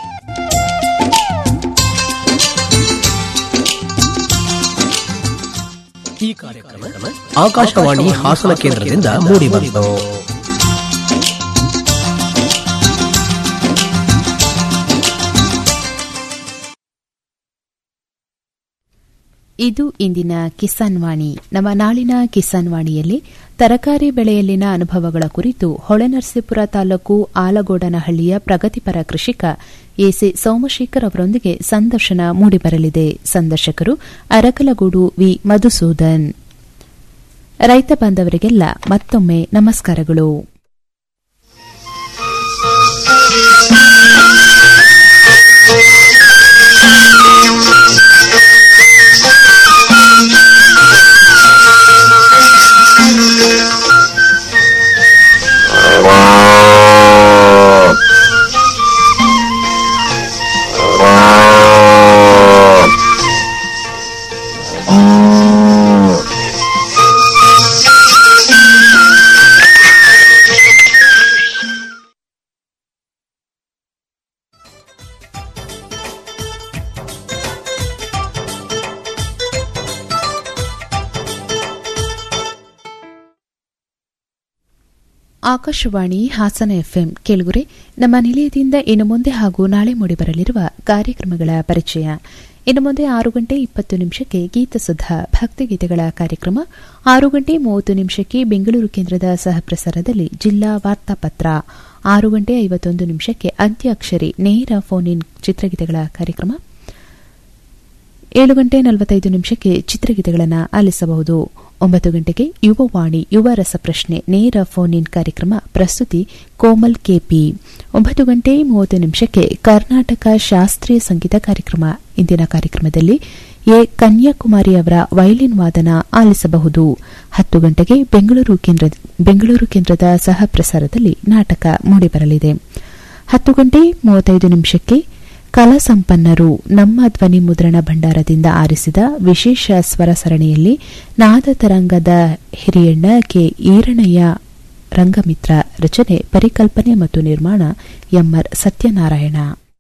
K: ಈ ಕಾರ್ಯಕ್ರಮ ಆಕಾಶವಾಣಿ ಹಾಸನ ಕೇಂದ್ರದಿಂದ ಮೂಡಿಬಂತು
A: ಇದು ಇಂದಿನ ಕಿಸಾನ್ ವಾಣಿ ನಮ್ಮ ನಾಳಿನ ಕಿಸಾನ್ ವಾಣಿಯಲ್ಲಿ ತರಕಾರಿ ಬೆಳೆಯಲ್ಲಿನ ಅನುಭವಗಳ ಕುರಿತು ಹೊಳೆನರಸೀಪುರ ತಾಲೂಕು ಆಲಗೋಡನಹಳ್ಳಿಯ ಪ್ರಗತಿಪರ ಕೃಷಿಕ ಎಸಿ ಸೋಮಶೇಖರ್ ಅವರೊಂದಿಗೆ ಸಂದರ್ಶನ ಮೂಡಿಬರಲಿದೆ ಸಂದರ್ಶಕರು ಅರಕಲಗೂಡು ವಿ ಮಧುಸೂದನ್ ರೈತ ಬಾಂಧವರಿಗೆಲ್ಲ ಮತ್ತೊಮ್ಮೆ ನಮಸ್ಕಾರಗಳು ಆಕಾಶವಾಣಿ ಹಾಸನ ಎಫ್ಎಂ ಕೇಳುಗರೆ ನಮ್ಮ ನಿಲಯದಿಂದ ಇನ್ನು ಮುಂದೆ ಹಾಗೂ ನಾಳೆ ಮೂಡಿಬರಲಿರುವ ಕಾರ್ಯಕ್ರಮಗಳ ಪರಿಚಯ ಇನ್ನು ಮುಂದೆ ಆರು ಗಂಟೆ ಇಪ್ಪತ್ತು ನಿಮಿಷಕ್ಕೆ ಗೀತಸುಧಾ ಭಕ್ತಿಗೀತೆಗಳ ಕಾರ್ಯಕ್ರಮ ಆರು ಗಂಟೆ ಮೂವತ್ತು ನಿಮಿಷಕ್ಕೆ ಬೆಂಗಳೂರು ಕೇಂದ್ರದ ಸಹಪ್ರಸಾರದಲ್ಲಿ ಜಿಲ್ಲಾ ವಾರ್ತಾಪತ್ರ ಆರು ಗಂಟೆ ಐವತ್ತೊಂದು ನಿಮಿಷಕ್ಕೆ ಅಂತ್ಯಾಕ್ಷರಿ ನೇರ ಫೋನ್ ಇನ್ ಚಿತ್ರಗೀತೆಗಳ ಕಾರ್ಯಕ್ರಮ ಏಳು ಗಂಟೆ ನಲವತ್ತೈದು ನಿಮಿಷಕ್ಕೆ ಚಿತ್ರಗೀತೆಗಳನ್ನು ಆಲಿಸಬಹುದು ಒಂಬತ್ತು ಗಂಟೆಗೆ ಯುವವಾಣಿ ಯುವ ರಸಪ್ರಶ್ನೆ ನೇರ ಫೋನ್ ಇನ್ ಕಾರ್ಯಕ್ರಮ ಪ್ರಸ್ತುತಿ ಕೋಮಲ್ ಕೆಪಿ ಒಂಬತ್ತು ಗಂಟೆ ಮೂವತ್ತು ನಿಮಿಷಕ್ಕೆ ಕರ್ನಾಟಕ ಶಾಸ್ತ್ರೀಯ ಸಂಗೀತ ಕಾರ್ಯಕ್ರಮ ಇಂದಿನ ಕಾರ್ಯಕ್ರಮದಲ್ಲಿ ಎ ಕನ್ಯಾಕುಮಾರಿ ಅವರ ವಯಲಿನ್ ವಾದನ ಆಲಿಸಬಹುದು ಹತ್ತು ಗಂಟೆಗೆ ಬೆಂಗಳೂರು ಕೇಂದ್ರ ಬೆಂಗಳೂರು ಕೇಂದ್ರದ ಸಹ ಪ್ರಸಾರದಲ್ಲಿ ನಾಟಕ ಮೂಡಿಬರಲಿದೆ ಹತ್ತು ಗಂಟೆ ಮೂವತ್ತೈದು ನಿಮಿಷಕ್ಕೆ ಕಲಾ ಸಂಪನ್ನರು ನಮ್ಮ ಧ್ವನಿ ಮುದ್ರಣ ಭಂಡಾರದಿಂದ ಆರಿಸಿದ ವಿಶೇಷ ಸ್ವರ ಸರಣಿಯಲ್ಲಿ ನಾದ ತರಂಗದ ಹಿರಿಯಣ್ಣ ಕೆ ಈರಣಯ್ಯ ರಂಗಮಿತ್ರ ರಚನೆ ಪರಿಕಲ್ಪನೆ ಮತ್ತು ನಿರ್ಮಾಣ ಎಂಆರ್ ಸತ್ಯನಾರಾಯಣ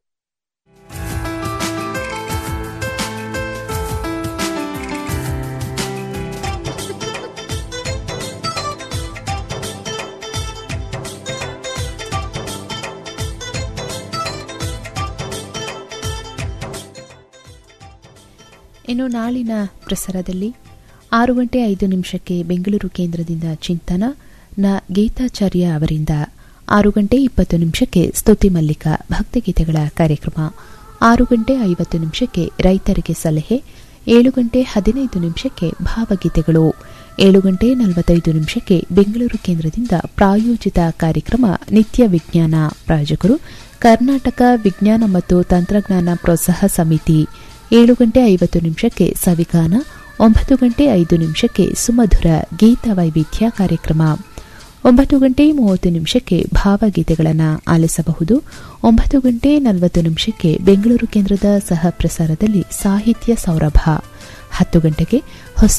A: ಇನ್ನು ನಾಳಿನ ಪ್ರಸಾರದಲ್ಲಿ ಆರು ಗಂಟೆ ಐದು ನಿಮಿಷಕ್ಕೆ ಬೆಂಗಳೂರು ಕೇಂದ್ರದಿಂದ ಚಿಂತನ ನ ಗೀತಾಚಾರ್ಯ ಅವರಿಂದ ಆರು ಗಂಟೆ ಇಪ್ಪತ್ತು ನಿಮಿಷಕ್ಕೆ ಸ್ತುತಿ ಮಲ್ಲಿಕ ಭಕ್ತಿಗೀತೆಗಳ ಕಾರ್ಯಕ್ರಮ ಆರು ಗಂಟೆ ಐವತ್ತು ನಿಮಿಷಕ್ಕೆ ರೈತರಿಗೆ ಸಲಹೆ ಏಳು ಗಂಟೆ ಹದಿನೈದು ನಿಮಿಷಕ್ಕೆ ಭಾವಗೀತೆಗಳು ಏಳು ಗಂಟೆ ನಲವತ್ತೈದು ನಿಮಿಷಕ್ಕೆ ಬೆಂಗಳೂರು ಕೇಂದ್ರದಿಂದ ಪ್ರಾಯೋಜಿತ ಕಾರ್ಯಕ್ರಮ ನಿತ್ಯ ವಿಜ್ಞಾನ ಪ್ರಾಯೋಜಕರು ಕರ್ನಾಟಕ ವಿಜ್ಞಾನ ಮತ್ತು ತಂತ್ರಜ್ಞಾನ ಪ್ರೋತ್ಸಾಹ ಸಮಿತಿ ಏಳು ಗಂಟೆ ಐವತ್ತು ನಿಮಿಷಕ್ಕೆ ಸವಿಗಾನ ಒಂಬತ್ತು ಗಂಟೆ ಐದು ನಿಮಿಷಕ್ಕೆ ಸುಮಧುರ ಗೀತ ವೈವಿಧ್ಯ ಕಾರ್ಯಕ್ರಮ ಒಂಬತ್ತು ಗಂಟೆ ಮೂವತ್ತು ನಿಮಿಷಕ್ಕೆ ಭಾವಗೀತೆಗಳನ್ನು ಆಲಿಸಬಹುದು ಒಂಬತ್ತು ಗಂಟೆ ನಲವತ್ತು ನಿಮಿಷಕ್ಕೆ ಬೆಂಗಳೂರು ಕೇಂದ್ರದ ಸಹ ಪ್ರಸಾರದಲ್ಲಿ ಸಾಹಿತ್ಯ ಸೌರಭ ಹತ್ತು ಗಂಟೆಗೆ ಹೊಸ